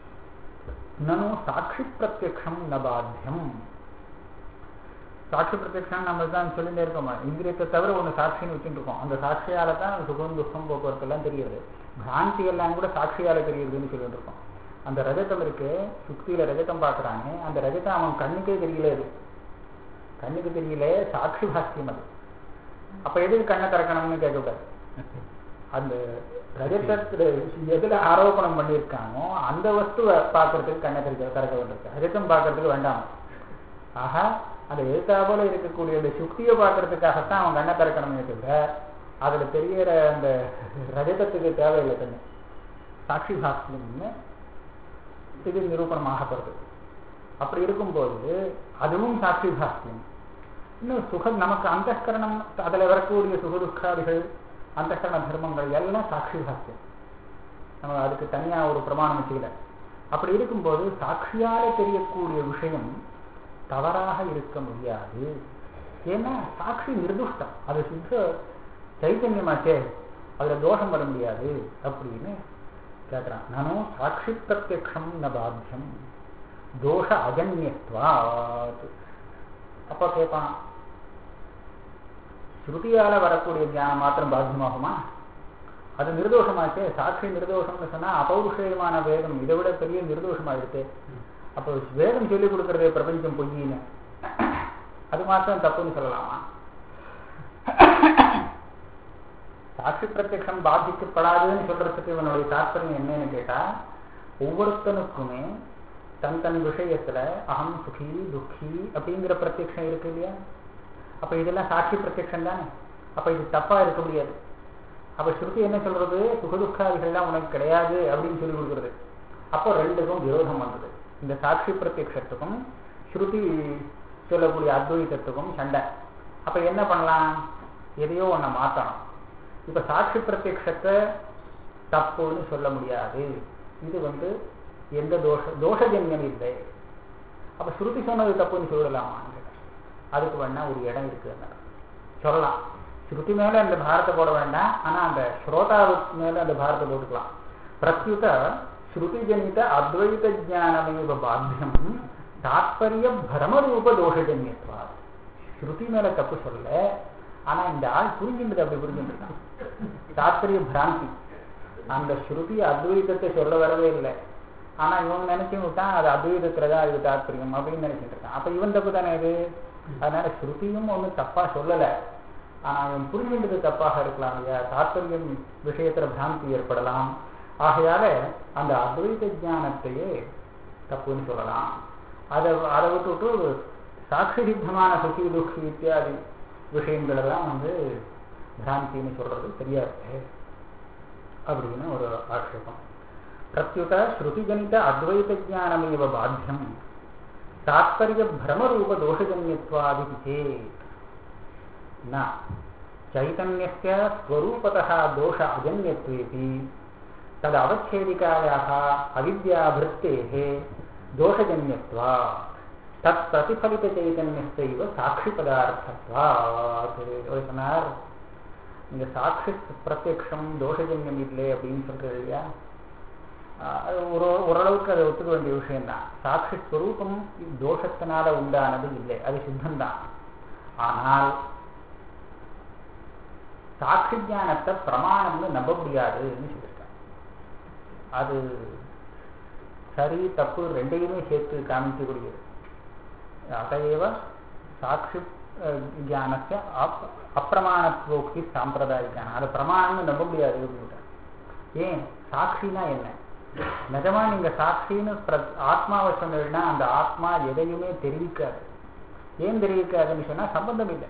நனு சாட்சி பிரத்யக்ஷம் ந பாத்தியம் சாட்சி பிரத்யக்ஷம் நம்ம தான் சொல்லிட்டே இருக்கோம் இந்திரியத்தை தவிர ஒண்ணு சாட்சின்னு வச்சுட்டு இருக்கோம் அந்த சாட்சியால தான் சுகம் துக்கம் போக்குவரத்து எல்லாம் தெரியுது பிராந்தி எல்லாம் கூட சாட்சியால தெரியுதுன்னு சொல்லிட்டு இருக்கோம் அந்த ரஜதம் இருக்கு சுக்தியில ரஜதம் பாக்குறாங்க அந்த ரஜதம் அவன் கண்ணுக்கே தெரியல அது கண்ணுக்கு தெரியல சாட்சி பாக்கியம் அது அப்ப எதுக்கு கண்ணை திறக்கணும்னு கேட்கக்கூடாது அந்த ரஜத்தத்துல எதுல ஆரோபணம் பண்ணியிருக்கானோ அந்த வஸ்துவை பார்க்கறதுக்கு கண்ணை திறக்க திறக்க வேண்டியிருக்கு ரஜத்தம் பார்க்கறதுக்கு வேண்டாம் ஆஹா அந்த எழுத்தா போல இருக்கக்கூடிய அந்த சுக்தியை பார்க்கறதுக்காகத்தான் அவன் கண்ணை திறக்கணுமே தவிர அதுல தெரியற அந்த ரஜதத்துக்கு தேவையில்லை கண்ணு சாட்சி பாக்கியம்னு இது நிரூபணமாகப்படுது அப்படி இருக்கும்போது அதுவும் சாட்சி பாக்கியம் இன்னும் சுகம் நமக்கு அந்தஸ்கரணம் அதுல வரக்கூடிய சுகதுக்காதிகள் அந்தஸ்கரண தர்மங்கள் எல்லாம் சாட்சி பாக்கியம் நம்ம அதுக்கு தனியா ஒரு பிரமாணம் வச்சுக்கல அப்படி இருக்கும்போது சாட்சியால தெரியக்கூடிய விஷயம் தவறாக இருக்க முடியாது ஏன்னா சாட்சி நிர்துஷ்டம் அது சுத்த சைத்தன்யமாச்சே அதுல தோஷம் வர முடியாது அப்படின்னு கேட்கிறான் நானும் சாட்சி பிரத்யக்ஷம் ந பாத்தியம் தோஷ அஜன்யத்வாத் அப்ப கேட்பான் ஸ்ருதியால வரக்கூடிய ஞானம் மாத்திரம் பாத்தியமாகுமா அது நிர்தோஷமாச்சே சாட்சி நிர்தோஷம்னு சொன்னா அபௌருஷயமான வேதம் இதை விட பெரிய நிர்தோஷமாயிடுச்சு அப்போ வேதம் சொல்லிக் கொடுக்கறதே பிரபஞ்சம் பொய்யின்னு அது மாத்திரம் தப்புன்னு சொல்லலாமா சாட்சி பிரத்யக்ஷம் பாதிக்கப்படாதுன்னு சொல்றதுக்கு இவனுடைய தாற்பயம் என்னன்னு கேட்டா ஒவ்வொருத்தனுக்குமே தன் தன் விஷயத்துல அகம் சுகி துக்கி அப்படிங்கிற பிரத்யக்ஷம் இருக்கு இல்லையா அப்ப இதெல்லாம் சாட்சி பிரத்யக்ஷம் தானே அப்ப இது தப்பா இருக்க முடியாது அப்ப ஸ்ருதி என்ன சொல்றது சுகதுக்காதிகள்லாம் உனக்கு கிடையாது அப்படின்னு சொல்லி கொடுக்குறது அப்போ ரெண்டுக்கும் விரோதம் வந்தது இந்த சாட்சி பிரத்யக்ஷத்துக்கும் ஸ்ருதி சொல்லக்கூடிய அத்வைதத்துக்கும் சண்டை அப்ப என்ன பண்ணலாம் எதையோ ஒன்ன மாத்தணும் இப்ப சாட்சி பிரத்யக்ஷத்தை தப்புன்னு சொல்ல முடியாது இது வந்து எந்த தோஷ தோஷஜன்யம் இல்லை அப்ப ஸ்ருதி சொன்னது தப்புன்னு சொல்லலாமா அதுக்கு வேணா ஒரு இடம் இருக்குன்னு சொல்லலாம் ஸ்ருதி மேல அந்த பாரத்தை போட வேண்டாம் ஆனா அந்த ஸ்ரோதாவுக்கு மேல அந்த பாரத்தை போட்டுக்கலாம் பிரத்யுத ஸ்ருதி ஜனித அத்வைத ஜானமேவ பாத்தியம் தாத்பரிய பிரமரூப தோஷஜன்யத்வா ஸ்ருதி மேல தப்பு சொல்லல ஆனா இந்த ஆள் புரிஞ்சுன்றது அப்படி புரிஞ்சுருக்கான் தாத்பரிய பிராந்தி அந்த ஸ்ருதி அத்வைதத்தை சொல்ல வரவே இல்லை ஆனா இவன் நினைச்சு விட்டான் அது அத்வைதத்துலதான் அது தாத்பரியம் அப்படின்னு நினைச்சிட்டு இருக்கான் அப்ப இவன் தப்பு தானே இது அதனால ஸ்ருதியும் ஒண்ணும் தப்பா சொல்லல ஆனா அவன் புரிஞ்சுன்றது தப்பாக இருக்கலாம் இல்லையா தாத்பரியம் விஷயத்துல பிராந்தி ஏற்படலாம் ஆகையால அந்த அத்வைத ஞானத்தையே தப்புன்னு சொல்லலாம் அதை அதை விட்டுவிட்டு சாட்சி சித்தமான சுகி துக்கி இத்தியாதி விஷயங்கள் எல்லாம் வந்து பிராந்தின்னு சொல்றது தெரியாது அப்படின்னு ஒரு ஆட்சேபம் பிரத்யுத ஸ்ருதிஜனித அத்வைத ஜானமேவ பாத்தியம் தாத்பரிய பிரமரூப தோஷஜன்யத்வாதி சேத் न चैतन्यस्य स्वरूपतः दोष अजन्यत्वेपि तदवच्छेदिकायाः अविद्याभृत्तेः दोषजन्यत्वात् तत्प्रतिफलितचैतन्यस्यैव சாட்சிபதார்த்தத்வாத் ஒரு சொன்னார் இந்த சாட்சி பிரத்யக்ஷம் தோஷஜன்யம் இல்லை அப்படின்னு சொல்றது இல்லையா ஆஹ் அது ஒரு ஓரளவுக்கு அதை ஒத்துக்க வேண்டிய விஷயம் தான் சாட்சி ஸ்வரூபம் தோஷத்தினால உண்டானது இல்லை அது சித்தம்தான் ஆனால் சாட்சி ஞானத்தை பிரமாணம்னு நம்ப முடியாதுன்னு சொல்லியிருக்காங்க அது சரி தப்பு ரெண்டையுமே சேர்த்து காமிக்கக்கூடியது அதையேவ சாட்சி ஜானத்தை அப் அப்பிரமாணத்துவோக்தி சாம்பிரதாயிக்கான அது பிரமாணம்னு நம்ப முடியாது அப்படின்னு ஏன் சாட்சினா என்ன நிஜமா நீங்க சாட்சின்னு பிர- ஆத்மாவை சொன்னீங்கன்னா அந்த ஆத்மா எதையுமே தெரிவிக்காது ஏன் தெரிவிக்காதுன்னு சொன்னா சம்பந்தம் இல்லை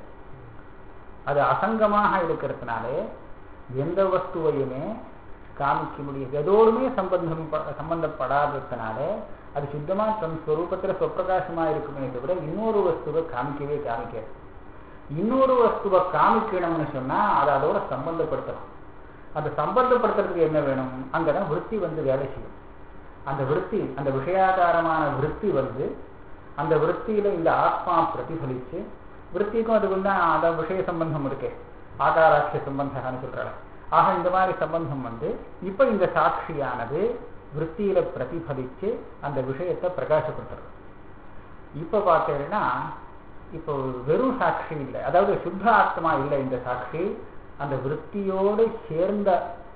அது அசங்கமாக இருக்கிறதுனாலே எந்த வஸ்துவையுமே காமிக்க முடியாது எதோடுமே சம்பந்தம் ப- சம்பந்தப்படாததுனாலே அது சுத்தமா தன் ஸ்வரூபத்துல சொப்பிரகாசமா இருக்குமே தவிர இன்னொரு வஸ்துவை காமிக்கவே காமிக்காது இன்னொரு வஸ்துவை காமிக்கணும்னு சொன்னா அதை அதோட சம்பந்தப்படுத்தணும் அந்த சம்பந்தப்படுத்துறதுக்கு என்ன வேணும் அங்கதான் விருத்தி வந்து வேலை செய்யும் அந்த விருத்தி அந்த விஷயாகாரமான விருத்தி வந்து அந்த விருத்தியில இந்த ஆத்மா பிரதிபலிச்சு விருத்திக்கும் அதுக்கும் தான் அதான் விஷய சம்பந்தம் இருக்கு ஆகாராட்சிய சம்பந்தம்னு சொல்றாங்க ஆக இந்த மாதிரி சம்பந்தம் வந்து இப்ப இந்த சாட்சியானது விருத்தியில பிரதிபலிச்சு அந்த விஷயத்தை பிரகாசப்படுத்துறது இப்ப பார்த்தீங்கன்னா இப்போ வெறும் சாட்சி இல்லை அதாவது சுத்த ஆத்மா இல்லை இந்த சாட்சி அந்த விருத்தியோடு சேர்ந்த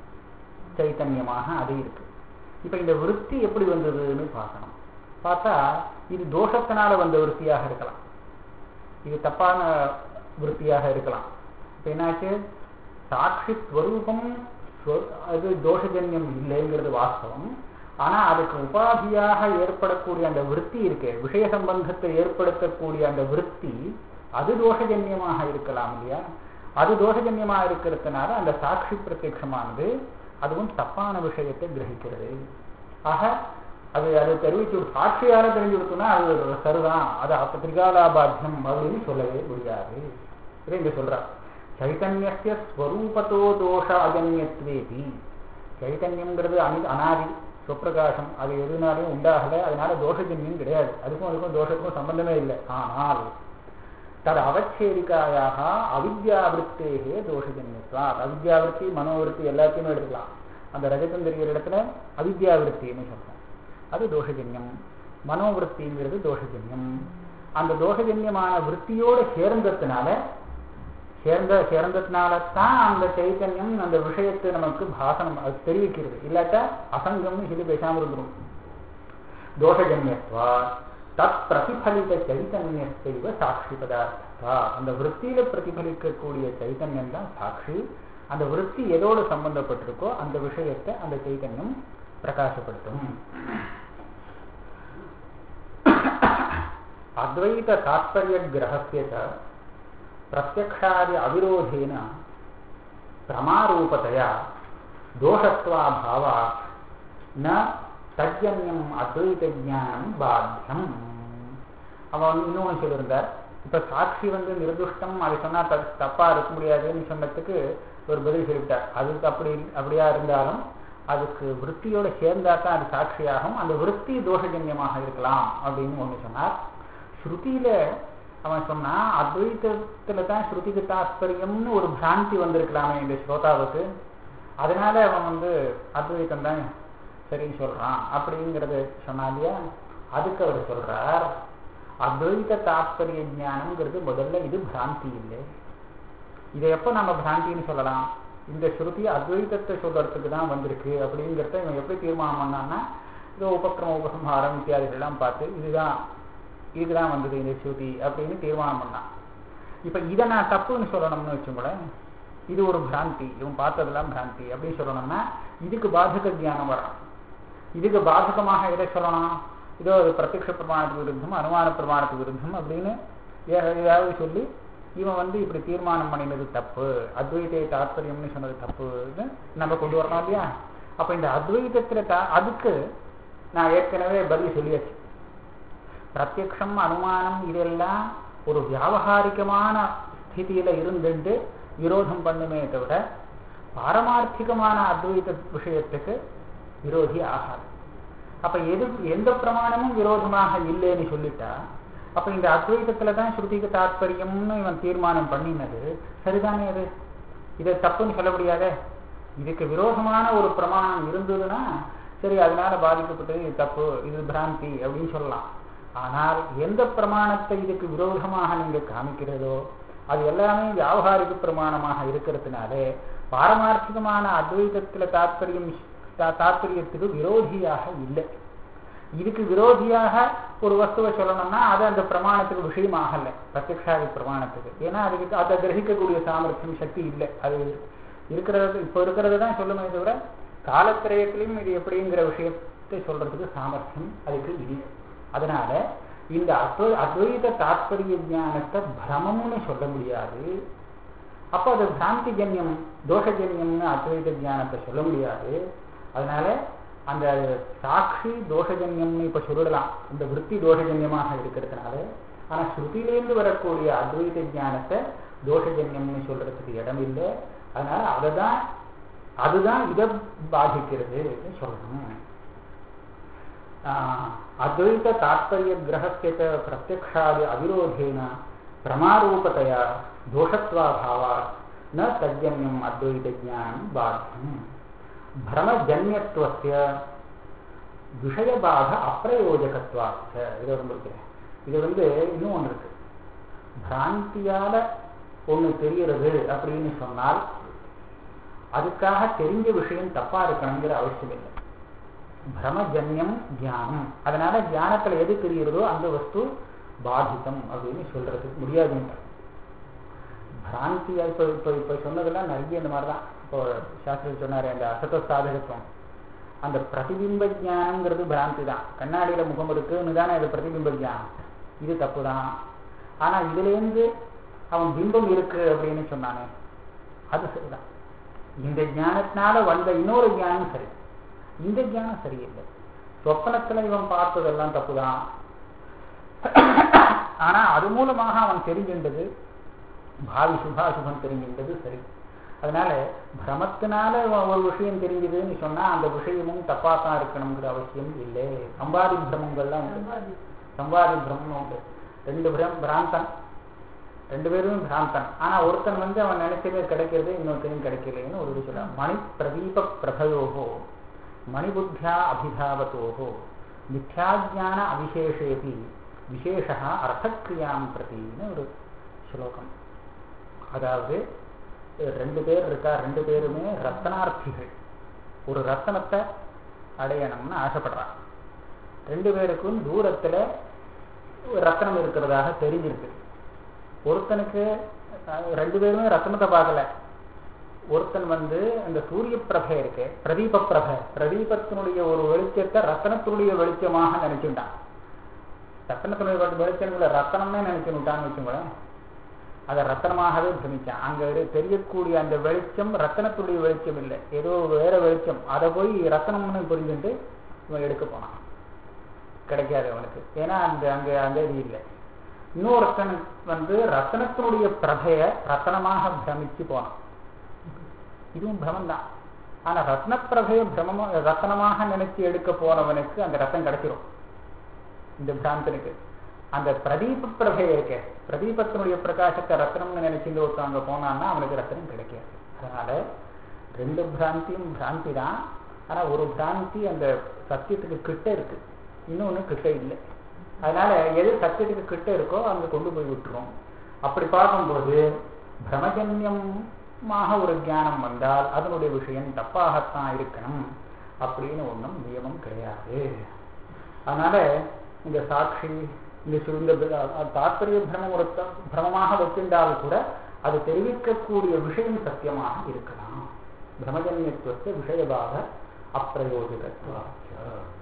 சைத்தன்யமாக அது இருக்கு இப்ப இந்த விருத்தி எப்படி வந்ததுன்னு பார்க்கணும் பார்த்தா இது தோஷத்தினால வந்த விருத்தியாக இருக்கலாம் இது தப்பான விருத்தியாக இருக்கலாம் இப்ப என்னாச்சு சாட்சி ஸ்வரூபம் ஸ்வ- அது தோஷஜன்யம் இல்லைங்கிறது வாஸ்தவம் ஆனா அதுக்கு உபாதியாக ஏற்படக்கூடிய அந்த விருத்தி இருக்கு விஷய சம்பந்தத்தை ஏற்படுத்தக்கூடிய அந்த விருத்தி அது தோஷஜன்யமாக இருக்கலாம் இல்லையா அது தோஷஜன்யமாக இருக்கிறதுனால அந்த சாட்சி பிரத்யட்சமானது அதுவும் தப்பான விஷயத்தை கிரகிக்கிறது ஆக அது அது தெரிவிச்சு விடு- சாட்சியால தெரிஞ்சு கொடுத்தோம்னா அது சரிதான் அது அப்ப திரிகாலாபாத்தியம் அப்படின்னு சொல்லவே முடியாது இதை இங்க சொல்றா சைத்தன்யஸ்ய ஸ்வரூபத்தோ தோஷ அஜன்யத்வேதி சைத்தன்யம்ங்கிறது அனி அனாதி சுப்பிரகாசம் அது எதுனாலையும் உண்டாகல அதனால தோஷஜன்யம் கிடையாது அதுக்கும் அதுக்கும் தோஷத்துக்கும் சம்பந்தமே இல்லை ஆனால் தது அவச்சேரிக்காயாக அவித்யாவிருத்தேகே தோஷஜன்யத்வா அவித்யாவிருத்தி மனோவிருத்தி எல்லாத்தையுமே எடுத்துக்கலாம் அந்த ரஜதம் தெரிகிற இடத்துல அவித்யாவிருத்தின்னு சொல்றோம் அது தோஷஜன்யம் மனோவிருத்திங்கிறது தோஷஜன்யம் அந்த தோஷஜன்யமான விருத்தியோடு சேர்ந்ததுனால சேர்ந்த சேர்ந்ததுனால தான் அந்த சைத்தன்யம் அந்த விஷயத்தை நமக்கு பாசனம் அது தெரிவிக்கிறது இல்லாட்டா அசங்கம்னு சொல்லி பேசாம இருந்துரும் தோஷஜன்யத்வா தத் பிரதிபலித்த சைத்தன்யத்தைவ சாட்சி பதார்த்தா அந்த விற்த்தியில பிரதிபலிக்கக்கூடிய சைத்தன்யம் தான் சாட்சி அந்த விற்பி எதோடு சம்பந்தப்பட்டிருக்கோ அந்த விஷயத்தை அந்த சைத்தன்யம் பிரகாசப்படுத்தும் அத்வைத தாத்பரிய கிரகசிய ச பிரத்யக்ஷாதி அவிரோதேன பிரமாரூபத்தையா தோஷத்வாபாவா ந தஜ்ஜன்யம் அத்வைத ஞானம் பாத்தியம் அவன் வந்து இன்னொன்று சொல்லியிருந்தார் இப்ப சாட்சி வந்து நிர்துஷ்டம் அது சொன்னா த- தப்பா இருக்க முடியாதுன்னு சொன்னதுக்கு ஒரு பதில் சொல்லிவிட்டார் அதுக்கு அப்படி அப்படியா இருந்தாலும் அதுக்கு விற்த்தியோட சேர்ந்தா தான் அது சாட்சியாகும் அந்த விற்பி தோஷஜன்யமாக இருக்கலாம் அப்படின்னு ஒண்ணு சொன்னார் ஸ்ருதியில அவன் சொன்னா அத்வைத்தத்துல தான் ஸ்ருதிக்கு தாத்பரியம்னு ஒரு பிராந்தி வந்திருக்கலாமே இந்த ஸ்ரோதாவுக்கு அதனால அவன் வந்து அத்வைத்தம் தான் சரின்னு சொல்றான் அப்படிங்கறது சொன்னா இல்லையா அதுக்கு அவர் சொல்றார் அத்வைத தாத்பரிய ஞானம்ங்கிறது முதல்ல இது பிராந்தி இல்லை இதை எப்போ நம்ம பிராந்தின்னு சொல்லலாம் இந்த ஸ்ருதி அத்வைதத்தை சொல்றதுக்கு தான் வந்திருக்கு அப்படிங்கிறத இவன் எப்படி தீர்மானம் பண்ணான்னா இதோ உபக்கிரம உபசம்ஹாரம் இத்தியாதிகள்லாம் பார்த்து இதுதான் இதுதான் வந்தது இந்த ஸ்ருதி அப்படின்னு தீர்மானம் பண்ணான் இப்ப இதை நான் தப்புன்னு சொல்லணும்னு வச்சுக்கோங்களேன் இது ஒரு பிராந்தி இவன் பார்த்ததெல்லாம் பிராந்தி அப்படின்னு சொல்லணும்னா இதுக்கு பாதக தியானம் வரணும் இதுக்கு பாதகமாக எதை சொல்லணும் இதோ அது பிரத்யக்ஷ பிரமாணத்துக்கு விருத்தம் அனுமான பிரமாணத்துக்கு விருத்தம் அப்படின்னு ஏ- ஏதாவது சொல்லி இவன் வந்து இப்படி தீர்மானம் பண்ணினது தப்பு அத்வைத தாத்பரியம்னு சொன்னது தப்புன்னு நம்ம கொண்டு வரணும் இல்லையா அப்ப இந்த அத்வைதத்துல தா அதுக்கு நான் ஏற்கனவே பதில் சொல்லியாச்சு பிரத்யக்ஷம் அனுமானம் இதெல்லாம் ஒரு வியாவகாரிகமான ஸ்திதியில இருந்துட்டு விரோதம் பண்ணுமே தவிர பாரமார்த்திகமான அத்வைத விஷயத்துக்கு விரோதி ஆகாது அப்ப எது எந்த பிரமாணமும் விரோதமாக இல்லைன்னு சொல்லிட்டா அப்ப இந்த அத்வைதத்துல தான் ஸ்ருதிக்கு தாத்பரியம்னு இவன் தீர்மானம் பண்ணினது சரிதானே அது இதை தப்புன்னு சொல்ல முடியாதே இதுக்கு விரோதமான ஒரு பிரமாணம் இருந்ததுன்னா சரி அதனால பாதிக்கப்பட்டது இது தப்பு இது பிராந்தி அப்படின்னு சொல்லலாம் ஆனால் எந்த பிரமாணத்தை இதுக்கு விரோதமாக நீங்க காமிக்கிறதோ அது எல்லாமே வியாவகாரிக பிரமாணமாக இருக்கிறதுனாலே பாரமார்த்திகமான அத்வைதத்துல தாத்பரியம் தா- தாத்பரியத்துக்கு விரோதியாக இல்லை இதுக்கு விரோதியாக ஒரு வஸ்துவை சொல்லணும்னா அது அந்த பிரமாணத்துக்கு விஷயம் ஆகல பிரத்யக்ஷாதி பிரமாணத்துக்கு ஏன்னா அதுக்கு அதை கிரகிக்கக்கூடிய சாமர்த்தியம் சக்தி இல்லை அது இருக்கிறது இப்போ இருக்கிறது தான் சொல்லுமே தவிர காலத்திரயத்திலையும் இது எப்படிங்கிற விஷயத்தை சொல்றதுக்கு சாமர்த்தியம் அதுக்கு இல்லை அதனால இந்த அத்வை அத்வைத தாத்பரிய ஞானத்தை பிரமம்னு சொல்ல முடியாது அப்போ அது பிராந்தி ஜன்யம் தோஷஜன்யம்னு அத்வைத ஞானத்தை சொல்ல முடியாது அதனால அந்த சாட்சி தோஷஜன்யம்னு இப்ப சொல்லலாம் இந்த விற்பி தோஷஜன்யமாக இருக்கிறதுனால ஆனா ஸ்ருதியிலேருந்து வரக்கூடிய அத்வைத ஞானத்தை தோஷஜன்யம்னு சொல்றதுக்கு இடம் இல்லை அதனால அதுதான் அதுதான் இதை பாதிக்கிறது சொல்லணும் ஆஹ் அத்வைத தாத்பரிய கிரகஸ்ய ச பிரத்யக்ஷாதி அவிரோதேன பிரமாரூபத்தையா தோஷத்வாபாவா ந தஜன்யம் அத்வைத ஞானம் பாத்தியம் பிரமஜன்யத்துவஸ்ய விஷயபாத அப்பிரயோஜகத்வாச்ச இதை ரொம்ப இருக்கிறேன் இது வந்து இன்னும் ஒன்று இருக்கு பிராந்தியால ஒண்ணு தெரிகிறது அப்படின்னு சொன்னால் அதுக்காக தெரிஞ்ச விஷயம் தப்பா இருக்கணுங்கிற அவசியம் இல்லை பிரமஜன்யம் தியானம் அதனால தியானத்துல எது தெரிகிறதோ அந்த வஸ்து பாதிதம் அப்படின்னு சொல்றதுக்கு முடியாதுன்ற பிராந்தியா இப்போ இப்போ இப்போ சொன்னதெல்லாம் நிறைய இந்த மாதிரி தான் இப்போ சாஸ்திரம் சொன்னாரு அந்த அசத்த சாதகத்துவம் அந்த பிரதிபிம்ப ஜானம்ங்கிறது பிராந்தி தான் கண்ணாடியில முகம் இருக்குன்னு தானே அது பிரதிபிம்ப ஜானம் இது தப்பு தான் ஆனா இதுல இருந்து அவன் பிம்பம் இருக்கு அப்படின்னு சொன்னானே அது சரிதான் இந்த ஞானத்தினால வந்த இன்னொரு ஞானம் சரி இந்த ஞானம் சரியில்லை சொப்பனத்துல இவன் பார்த்ததெல்லாம் தப்புதான் ஆனா அது மூலமாக அவன் தெரிஞ்சின்றது பாவி சுபாசுபம் தெரிஞ்சின்றது சரி அதனால பிரமத்தினால ஒரு விஷயம் தெரிஞ்சதுன்னு சொன்னா அந்த விஷயமும் தப்பா தான் இருக்கணுங்கிற அவசியம் இல்லை சம்பாதி பிரமங்கள்லாம் உண்டு சம்பாதி சம்பாதி பிரம்மம் உண்டு ரெண்டு பிரம் பிராந்தன் ரெண்டு பேரும் பிராந்தன் ஆனா ஒருத்தன் வந்து அவன் நினைச்சதே கிடைக்கிறது இன்னொருத்தனும் கிடைக்கலைன்னு ஒரு இது சொல்றான் மணி பிரதீப பிரபயோகோ மணிபுத்தியா அபிதாவத்தோகோ மித்யாஜான அவிசேஷேபி விசேஷா அர்த்தக்கிரியாம் பிரதின்னு ஒரு ஸ்லோகம் அதாவது ரெண்டு பேர் இருக்கா ரெண்டு பேருமே ரத்தனார்த்திகள் ஒரு ரத்தனத்தை அடையணும்னு ஆசைப்படுறான் ரெண்டு பேருக்கும் தூரத்துல ஒரு ரத்தனம் இருக்கிறதாக தெரிஞ்சிருக்கு ஒருத்தனுக்கு அஹ், ரெண்டு பேருமே ரத்தனத்தை பார்க்கல ஒருத்தன் வந்து அந்த சூரிய பிரபை இருக்கு பிரதீப பிரபை பிரதீபத்தினுடைய ஒரு வெளிச்சத்தை ரத்தனத்தினுடைய வெளிச்சமாக நினைச்சுட்டான் ரத்தனத்தினுடைய வெளிச்சங்களை ரத்தனமே நினைச்சுட்டான்னு வச்சுக்கோங்களேன் அதை ரத்தனமாகவே பிரமிச்சான் அங்க இரு- தெரியக்கூடிய அந்த வெளிச்சம் ரத்தனத்துடைய வெளிச்சம் இல்லை ஏதோ வேற வெளிச்சம் அதை போய் ரத்தனம்னு புரிஞ்சுட்டு இவன் எடுக்க போனான் கிடைக்காது அவனுக்கு ஏன்னா அந்த அங்க அங்க இது இல்லை இன்னொருத்தன் வந்து ரத்தனத்தினுடைய பிரபைய ரத்தனமாக பிரமிச்சு போனான் இதுவும் பிரமம் தான் ஆனா ரத்னப்பிரபைய பிரமமா ரத்தனமாக நினைச்சு எடுக்க போனவனுக்கு அந்த ரத்தம் கிடைச்சிரும் இந்த பிராந்தனுக்கு அந்த பிரதீப பிரபை இருக்க பிரதீபத்தினுடைய பிரகாசத்தை ரத்னம்னு நினைச்சுட்டு ஒருத்தவங்க போனான்னா அவனுக்கு ரத்னம் கிடைக்காது அதனால ரெண்டு பிராந்தியும் பிராந்தி தான் ஆனா ஒரு பிராந்தி அந்த சத்தியத்துக்கு கிட்ட இருக்கு இன்னொன்னு கிட்ட இல்லை அதனால எது சத்தியத்துக்கு கிட்ட இருக்கோ அங்க கொண்டு போய் விட்டுரும் அப்படி பார்க்கும்போது பிரமஜன்யமாக ஒரு ஞானம் வந்தால் அதனுடைய விஷயம் தப்பாகத்தான் இருக்கணும் அப்படின்னு ஒன்றும் நியமம் கிடையாது அதனால இந்த சாட்சி இந்த சு- இந்த ப- அ- தாத்பரிய பிரமம் ஒரு த- பிரமமாக வச்சிருந்தால் கூட அது தெரிவிக்கக்கூடிய விஷயம் சத்தியமாக இருக்கலாம் பிரமஜன்யத்துவத்தை விஷயமாக அப்பிரயோஜகத்துவம் ஆ